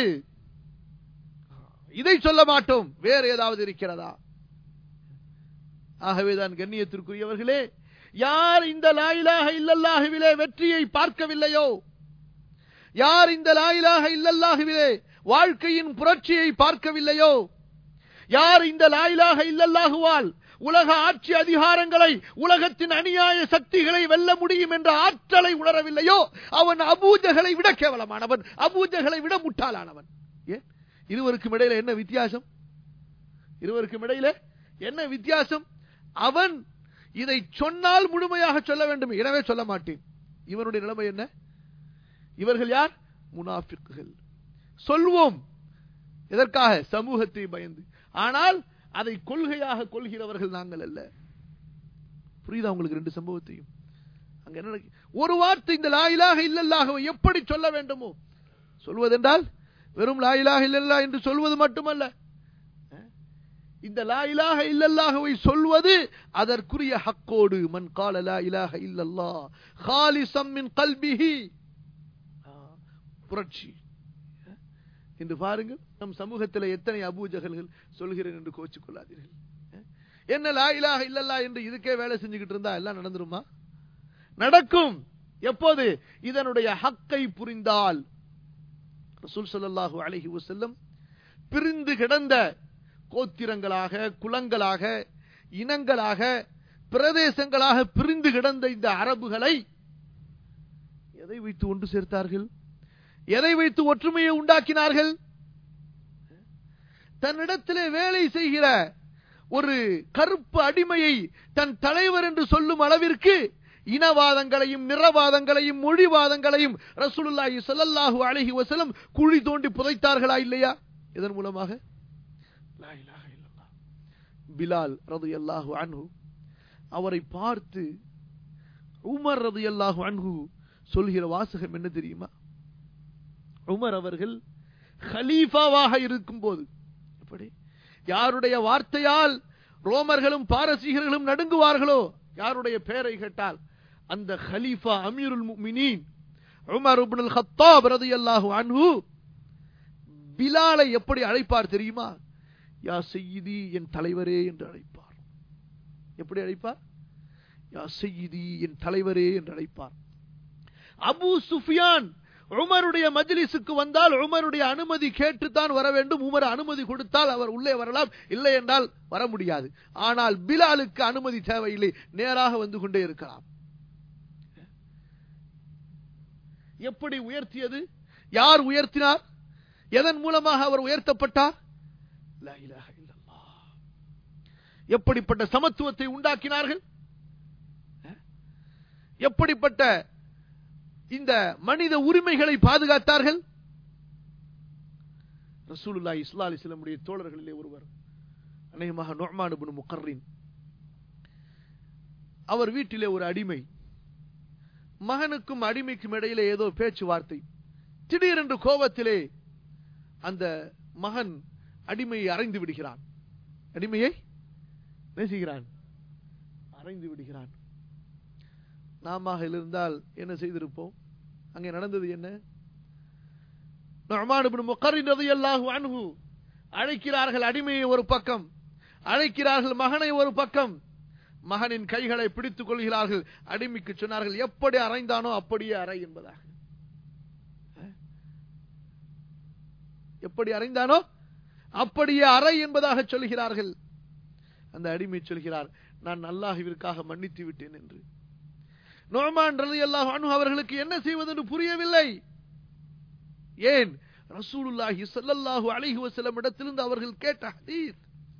இதை சொல்ல மாட்டோம் வேற ஏதாவது இருக்கிறதா ஆகவேதான் கண்ணியத்திற்குரியவர்களே யார் இந்த லாயிலாக இல்லல்லாஹுவிலே வெற்றியை பார்க்கவில்லையோ யார் இந்த லாயிலாக இல்லல்லாஹுவிலே வாழ்க்கையின் புரட்சியை பார்க்கவில்லையோ யார் இந்த லாயிலாக இல்லல்லாஹுவால் உலக ஆட்சி அதிகாரங்களை உலகத்தின் அநியாய சக்திகளை வெல்ல முடியும் என்ற ஆற்றலை உணரவில்லையோ அவன் அபூஜகளை விட கேவலமானவன் அபூஜகளை விட முட்டாளானவன் ஏன் இருவருக்கும் இடையில என்ன வித்தியாசம் இருவருக்கும் இடையில என்ன வித்தியாசம் அவன் இதை சொன்னால் முழுமையாக சொல்ல வேண்டும் எனவே சொல்ல மாட்டேன் இவனுடைய நிலைமை என்ன இவர்கள் யார் முனாஃபிக்குகள் சொல்வோம் எதற்காக சமூகத்தை பயந்து ஆனால் அதை கொள்கையாக கொள்கிறவர்கள் நாங்கள் அல்ல புரியுதா உங்களுக்கு ரெண்டு சம்பவத்தையும் அங்க என்ன நடக்கு- ஒரு வார்த்தை இந்த லாயிலாக இல்லல்லாக எப்படி சொல்ல வேண்டுமோ சொல்வதென்றால் வெறும் லாயிலாக இல்லல்லா என்று சொல்வது மட்டுமல்ல இந்த லா இலாஹ இல்லல்லாஹவை சொல்வது அதற்குரிய ஹக்கோடு மன் கால லா இலாஹ இல்லல்லா ஹாலிசம் மின் கல்பிஹி ஆ, புரட்சி என்று பாருங்கள் நம் சமூகத்தில் எத்தனை அபூஜகல்கள் சொல்கிறேன் என்று கோச்சிக் கொள்ளாதீர்கள் என்ன லா இலாஹ இல்லல்லா என்று இதுக்கே வேலை செஞ்சுக்கிட்டு இருந்தா எல்லாம் நடந்துருமா நடக்கும் எப்போது இதனுடைய ஹக்கை புரிந்தால் ரசூல் ஸல்லல்லாஹு அலைஹி வஸல்லம் பிரிந்து கிடந்த கோத்திரங்களாக குலங்களாக இனங்களாக பிரதேசங்களாக பிரிந்து கிடந்த இந்த அரபுகளை எதை வைத்து ஒன்று சேர்த்தார்கள் எதை வைத்து ஒற்றுமையை உண்டாக்கினார்கள் தன்னிடத்திலே வேலை செய்கிற ஒரு கருப்பு அடிமையை தன் தலைவர் என்று சொல்லும் அளவிற்கு இனவாதங்களையும் நிறவாதங்களையும் மொழிவாதங்களையும் ரசூலுல்லாஹி ஸல்லல்லாஹு அலைஹி வஸல்லம் குழி தோண்டி புதைத்தார்களா இல்லையா இதன் மூலமாக லா இலாஹ இல்லல்லாஹ். பிலால் ரலியல்லாஹு அன்ஹு அவரை பார்த்து உமர் ரலியல்லாஹு அன்ஹு சொல்கிற வாசகம் என்ன தெரியுமா உமர் அவர்கள் ஹலீஃபாவாக இருக்கும்போது எப்படி யாருடைய வார்த்தையால் ரோமர்களும் பாரசீகர்களும் நடுங்குவார்களோ யாருடைய பெயரை கேட்டால் அந்த ஹலீஃபா அமீருல் முஃமினீன் உமர் இப்னுல் ஹத்தாப் ரலியல்லாஹு அன்ஹு பிலாலை எப்படி அழைப்பார் தெரியுமா யா செய்யிதி என் தலைவரே என்று அழைப்பார் எப்படி அழைப்பார் யா செய்யிதி என் தலைவரே என்று அழைப்பார் அபூ சுஃபியான் உமருடைய மஜ்லிஸுக்கு வந்தால் உமருடைய அனுமதி கேட்டுத்தான் வர வேண்டும் உமர் அனுமதி கொடுத்தால் அவர் உள்ளே வரலாம் இல்லை என்றால் வர முடியாது ஆனால் பிலாலுக்கு அனுமதி தேவையில்லை நேராக வந்து கொண்டே இருக்கலாம் எப்படி உயர்த்தியது யார் உயர்த்தினார் எதன் மூலமாக அவர் உயர்த்தப்பட்டார் லா இலாஹ இல்லல்லாஹ். எப்படிப்பட்ட சமத்துவத்தை உண்டாக்கினார்கள் எப்படிப்பட்ட இந்த மனித உரிமைகளை பாதுகாத்தார்கள் ரசூலுல்லாஹி ஸல்லல்லாஹு அலைஹி வஸல்லமுடைய தோழர்களிலே ஒருவர் அநேகமாக நுஅமான் இப்னு முகர்ரின் அவர் வீட்டிலே ஒரு அடிமை மகனுக்கும் அடிமைக்கும் இடையிலே ஏதோ பேச்சுவார்த்தை திடீரென்று கோபத்திலே அந்த மகன் அடிமையை அறைந்து விடுகிறான் அடிமையை நேசிக்கிறான் அறைந்து விடுகிறான் நாம இருந்தால் என்ன செய்திருப்போம் அங்கே நடந்தது என்ன நுஅமான் இப்னு முகர்ரின் ரலியல்லாஹு அன்ஹு அழைக்கிறார்கள் அடிமையை ஒரு பக்கம் அழைக்கிறார்கள் மகனை ஒரு பக்கம் மகனின் கைகளை பிடித்துக் கொள்கிறார்கள் அடிமைக்கு சொன்னார்கள் எப்படி அறைந்தானோ அப்படியே அறை என்பதாக எப்படி அறைந்தானோ அப்படியே அறை என்பதாக சொல்கிறார்கள் அந்த அடிமை சொல்கிறார் நான் அல்லாஹ்விற்காக மன்னித்து விட்டேன் என்று நோமான் ரலியல்லாஹு அன்ஹு அவர்களுக்கு என்ன செய்வது என்று புரியவில்லை ஏன் ரசூலுல்லாஹி ஸல்லல்லாஹு அலைஹி வஸல்லம் இடத்திலிருந்து அவர்கள் கேட்ட ஹதீஸ்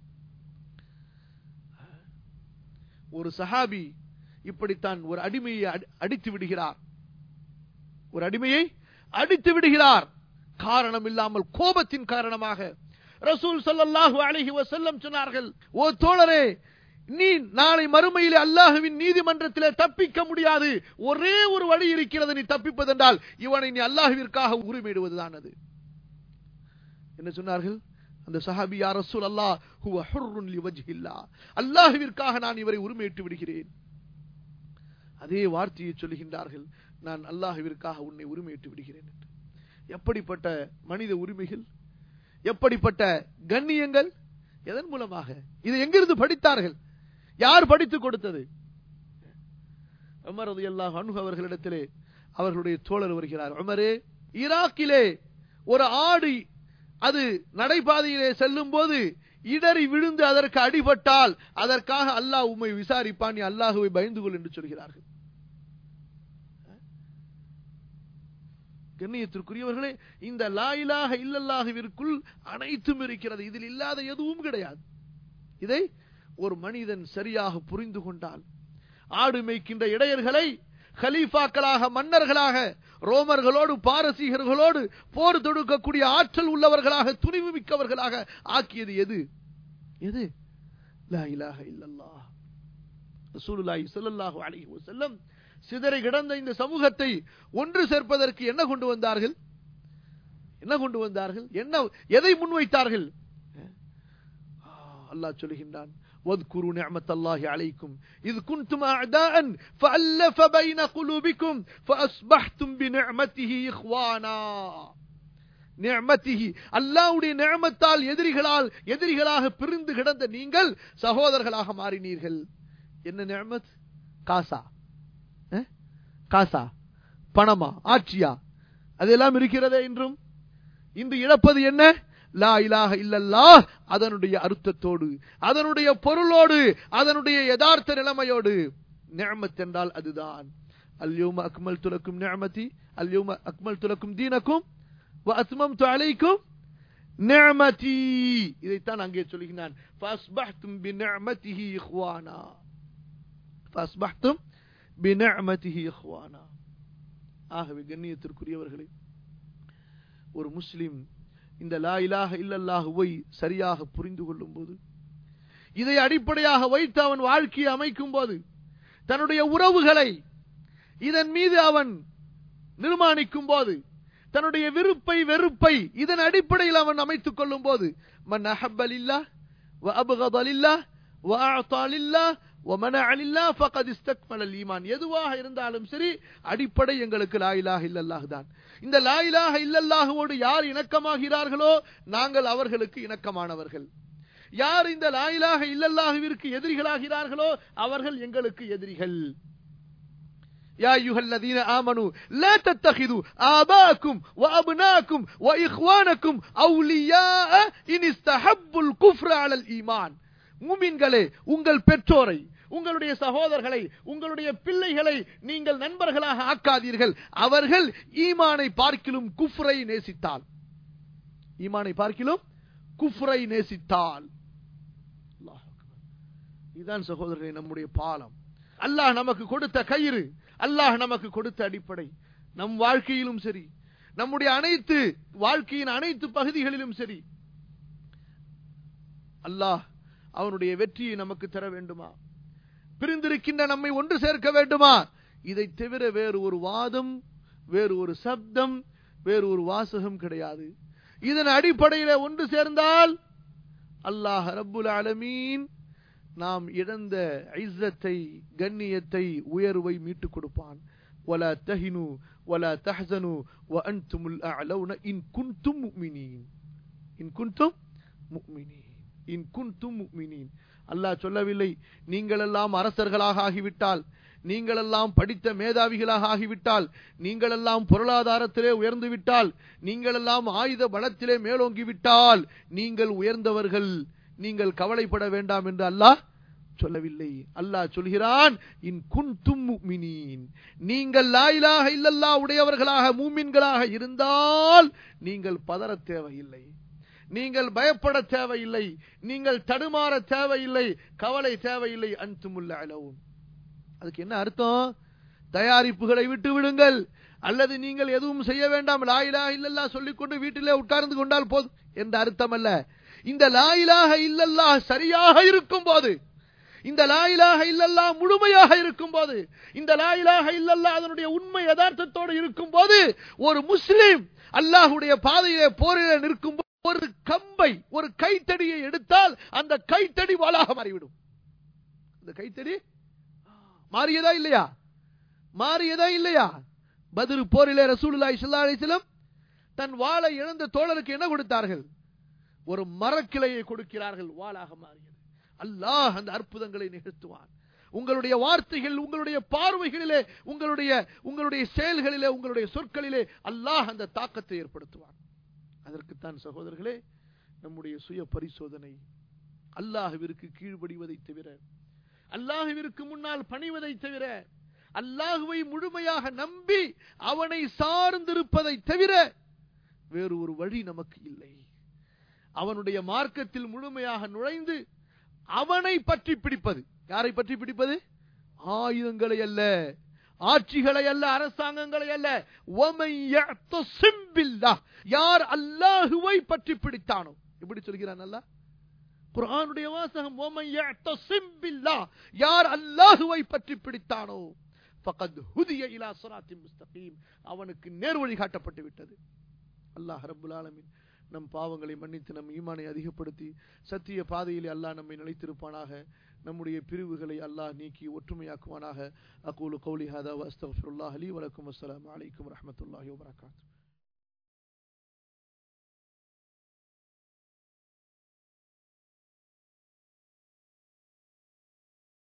ஒரு சஹாபி இப்படித்தான் ஒரு அடிமையை அடி- அடித்து விடுகிறார் ஒரு அடிமையை அடித்து விடுகிறார் காரணம் இல்லாமல் கோபத்தின் காரணமாக ரசூல் ஸல்லல்லாஹு அலைஹி வஸல்லம் சொன்னார்கள் ஓ தோழரே நீ நாளை மறுமையிலே அல்லாஹ்வின் நீதிமன்றத்திலே தப்பிக்க முடியாது ஒரே ஒரு வழி இருக்கிறது நீ தப்பிப்பதென்றால் இவனை நீ அல்லாஹ்விற்காக உரிமையிடுவதுதான் அது என்ன சொன்னார்கள் அந்த சஹாபி யா ரசூல் அல்லாஹ் ஹுவ ஹுர்ருன் லிவஜ்ஹில்லாஹ் அல்லாஹ்விற்காக நான் இவரை உரிமையிட்டு விடுகிறேன் அதே வார்த்தையை சொல்லுகின்றார்கள் நான் அல்லாஹ்விற்காக உன்னை உரிமையிட்டு விடுகிறேன் என்று எப்படிப்பட்ட மனித உரிமைகள் எப்படிப்பட்ட கண்ணியங்கள் எதன் மூலமாக இதை எங்கிருந்து படித்தார்கள் யார் படித்துக் கொடுத்தது உமர் ரலியல்லாஹு அன்ஹு அவர்களிடத்திலே அவர்களுடைய தோழர் வருகிறார் உமரே ஈராக்கிலே ஒரு ஆடு அது நடைபாதையிலே செல்லும் போது இடறி விழுந்து அதற்கு அடிபட்டால் அதற்காக அல்லாஹ் உம்மை விசாரிப்பான் நீ அல்லாஹுவை பயந்து கொள் என்று சொல்கிறார்கள் கண்ணியத்திற்குரியவர்களே இந்த லாயிலாக இல்லல்லாகவிற்குள் அனைத்தும் இருக்கிறது இதில் இல்லாத எதுவும் கிடையாது இதை ஒரு மனிதன் சரியாக புரிந்து கொண்டால் ஆடு மேய்க்கின்ற இடையர்களை கலீஃபாக்களாக மன்னர்களாக ரோமர்களோடு பாரசீகர்களோடு போர் தொடுக்கக்கூடிய ஆற்றல் உள்ளவர்களாக துணிவு மிக்கவர்களாக ஆக்கியது எது எது லா இலாஹ இல்லல்லாஹ் ரசூலுல்லாஹி ஸல்லல்லாஹு அலைஹி வஸல்லம் சிதறி கிடந்த இந்த சமூகத்தை ஒன்று சேர்ப்பதற்கு என்ன கொண்டு வந்தார்கள் என்ன கொண்டு வந்தார்கள் என்ன எதை முன்வைத்தார்கள் அல்லாஹ் சொல்கின்றான் واذكروا نعمة الله عليكم إذ كنتم أعداء فألف بين قلوبكم فأصبحتم بنعمته إخوانا நியமத்திஹி அல்லாவுடைய நியமத்தால் எதிரிகளால் எதிரிகளாக பிரிந்து கிடந்த நீங்கள் சகோதரர்களாக மாறினீர்கள் என்ன நியமத் காசா காசா பணமா ஆட்சியா அதெல்லாம் இருக்கிறதே இன்றும் இன்று இழப்பது என்ன லா இலாக இல்லல்லா அதனுடைய அர்த்தத்தோடு அதனுடைய பொருளோடு அதனுடைய யதார்த்த நிலைமையோடு நியமத் என்றால் அதுதான் அல்யோம அக்மல் துலக்கும் நியமதி அல்யோம அக்மல் துலக்கும் தீனக்கும் وأتممت عليكم نعمتي இதைத்தான் அங்கே சொல்கிறான் فأصبحتم بنعمته إخوانا فأصبحتم بنعمته إخوانا ஆகவே கண்ணியத்திற்குரியவர்களே ஒரு முஸ்லிம் இந்த லா இலாஹ இல்லல்லாஹுவை சரியாக புரிந்து கொள்ளும் போது இதை அடிப்படையாக வைத்து அவன் வாழ்க்கையை அமைக்கும் போது தன்னுடைய உறவுகளை இதன் மீது அவன் நிர்மாணிக்கும் போது தன்னுடைய விருப்பை வெறுப்பை இதன் அடிப்படையில் அவன் அமைத்துக் கொள்ளும் போது மன் அஹப்பலில்லா வ அபகதலில்லா வ அஅதாலில்லா வ மனஅலில்லா ஃபகத் இஸ்தக்மலல் ஈமான் எதுவாக இருந்தாலும் சரி அடிப்படை எங்களுக்கு லா இலாஹ இல்லல்லாஹ் தான் இந்த லா இலாஹ இல்லல்லாஹுவோடு யார் இணக்கமாகிறார்களோ நாங்கள் அவர்களுக்கு இணக்கமானவர்கள் யார் இந்த லா இலாஹ இல்லல்லாஹுவிற்கு எதிரிகளாகிறார்களோ அவர்கள் எங்களுக்கு எதிரிகள் يا أيها الذين آمنوا لا تتخذوا آباءكم وأبناءكم وإخوانكم أولياء إن استحبوا الكفر على الإيمان மூமின்களே உங்கள் பெற்றோரை உங்களுடைய சகோதரர்களை உங்களுடைய பிள்ளைகளை நீங்கள் நண்பர்களாக ஆக்காதீர்கள் அவர்கள் ஈமானை பார்க்கிலும் குஃப்ரை நேசித்தால் ஈமானை பார்க்கிலும் குஃப்ரை நேசித்தால் இதுதான் சகோதரர்களே நம்முடைய பாலம் அல்லாஹ் நமக்கு கொடுத்த கயிறு அல்லாஹ் நமக்கு கொடுத்த அடிப்படை நம் வாழ்க்கையிலும் சரி நம்முடைய அனைத்து வாழ்க்கையின் அனைத்து பகுதிகளிலும் சரி அல்லாஹ் அவனுடைய வெற்றியை நமக்கு தர வேண்டுமா பிரிந்திருக்கின்ற நம்மை ஒன்று சேர்க்க வேண்டுமா இதை தவிர வேறு ஒரு வாதம் வேறு ஒரு சப்தம் வேறு ஒரு வாசகம் கிடையாது இதன் அடிப்படையில் ஒன்று சேர்ந்தால் அல்லாஹ் ரப்புல் அலமீன் நாம் இழந்த ஐசத்தை கண்ணியத்தை உயர்வை மீட்டுக் கொடுப்பான் ولا تهنوا ولا تحزنوا وانتم الاعلون ان كنتم مؤمنين ان كنتم مؤمنين ان كنتم مؤمنين அல்லாஹ் சொல்லவில்லை நீங்கள் எல்லாம் அரசர்களாக ஆகிவிட்டால் நீங்கள் எல்லாம் படித்த மேதாவிகளாக ஆகிவிட்டால் நீங்கள் எல்லாம் பொருளாதாரத்திலே உயர்ந்து விட்டால் நீங்கள் எல்லாம் ஆயுத பலத்திலே மேலோங்கி விட்டால் நீங்கள் உயர்ந்தவர்கள் நீங்கள் கவலைப்பட வேண்டாம் என்று அல்லாஹ் சொல்லவில்லை அல்லாஹ் சொல்கிறான் இன் குன்தும் முக்மினீன் நீங்கள் லாயிலாக இல்லல்லா உடையவர்களாக மூமின்களாக இருந்தால் நீங்கள் பதற தேவையில்லை நீங்கள் பயப்பட தேவையில்லை நீங்கள் தடுமாற தேவையில்லை கவலை தேவையில்லை அன்துமுல்ல அளவும் அதுக்கு என்ன அர்த்தம் தயாரிப்புகளை விட்டு விடுங்கள் அல்லது நீங்கள் எதுவும் செய்ய வேண்டாம் லாயிலா இல்லல்லா சொல்லிக்கொண்டு வீட்டிலே உட்கார்ந்து கொண்டால் போதும் என்ற அர்த்தம் அல்ல இந்த லாயிலாக இல்லல்லா சரியாக இருக்கும் போது இந்த லாயிலாக இல்லல்லா முழுமையாக இருக்கும் போது இந்த லாயிலாக இல்லல்லா அதனுடைய உண்மை யதார்த்தத்தோடு இருக்கும் போது ஒரு முஸ்லிம் அல்லாஹுடைய பாதையிலே போரிலே நிற்கும் ஒரு கம்பை ஒரு கைத்தடியை எடுத்தால் அந்த கைத்தடி வாளாக மாறிவிடும் அந்த கைத்தடி மாறியதா இல்லையா மாறியதா இல்லையா பதில் போரிலே ரசூலுல்லாஹி ஸல்லல்லாஹு அலைஹி வஸல்லம் தன் வாளை இழந்த தோழருக்கு என்ன கொடுத்தார்கள் ஒரு மரக்கிளையை கொடுக்கிறார்கள் வாளாக மாறியது அல்லாஹ் அந்த அற்புதங்களை நிகழ்த்துவான் உங்களுடைய வார்த்தைகள் உங்களுடைய பார்வைகளிலே உங்களுடைய உங்களுடைய செயல்களிலே உங்களுடைய சொற்களிலே அல்லாஹ் அந்த தாக்கத்தை ஏற்படுத்துவான் அதற்குத்தான் சகோதரர்களே நம்முடைய சுய பரிசோதனை அல்லாஹுவிற்கு கீழ்ப்படிவதை தவிர அல்லாஹுவிற்கு முன்னால் பணிவதை தவிர அல்லாஹுவை முழுமையாக நம்பி அவனை சார்ந்திருப்பதை தவிர வேறு ஒரு வழி நமக்கு இல்லை அவனுடைய மார்க்கத்தில் முழுமையாக நுழைந்து அவனை பற்றி பிடிப்பது யாரை பற்றி பிடிப்பது ஆயுதங்களை அல்ல ஆட்சிகளை அல்ல அரசாங்கங்களை அல்ல ஒமை யஅ்தஸிம் பில்லாஹ். யார் அல்லாஹுவை பற்றி பிடித்தானோ எப்படி சொல்கிறான் அல்லாஹ் குர்ஆனுடைய வாசகம் ஒமை யஅ்தஸிம் பில்லாஹ். யார் அல்லாஹுவை பற்றி பிடித்தானோ ஃபகத் ஹுதிய இலா ஸிராத்தின் முஸ்தகீம் அவனுக்கு நேர்வழி காட்டப்பட்டு விட்டது அல்லாஹ் ரப்புல் ஆலமீன் நம் பாவங்களை மன்னித்து நம் ஈமானை அதிகப்படுத்தி சத்திய பாதையிலே அல்லாஹ் நம்மை நிலைத்திருப்பானாக நம்முடைய பிரிவுகளை அல்லாஹ் நீக்கி ஒற்றுமையாக்குவானாக அகூலு கௌலி ஹதா வஸ்தக்ஃபிருல்லாஹ் லீ வலக்கும் அஸ்ஸலாமு அலைக்கும் வரஹ்மத்துல்லாஹி வபரகாத்துஹு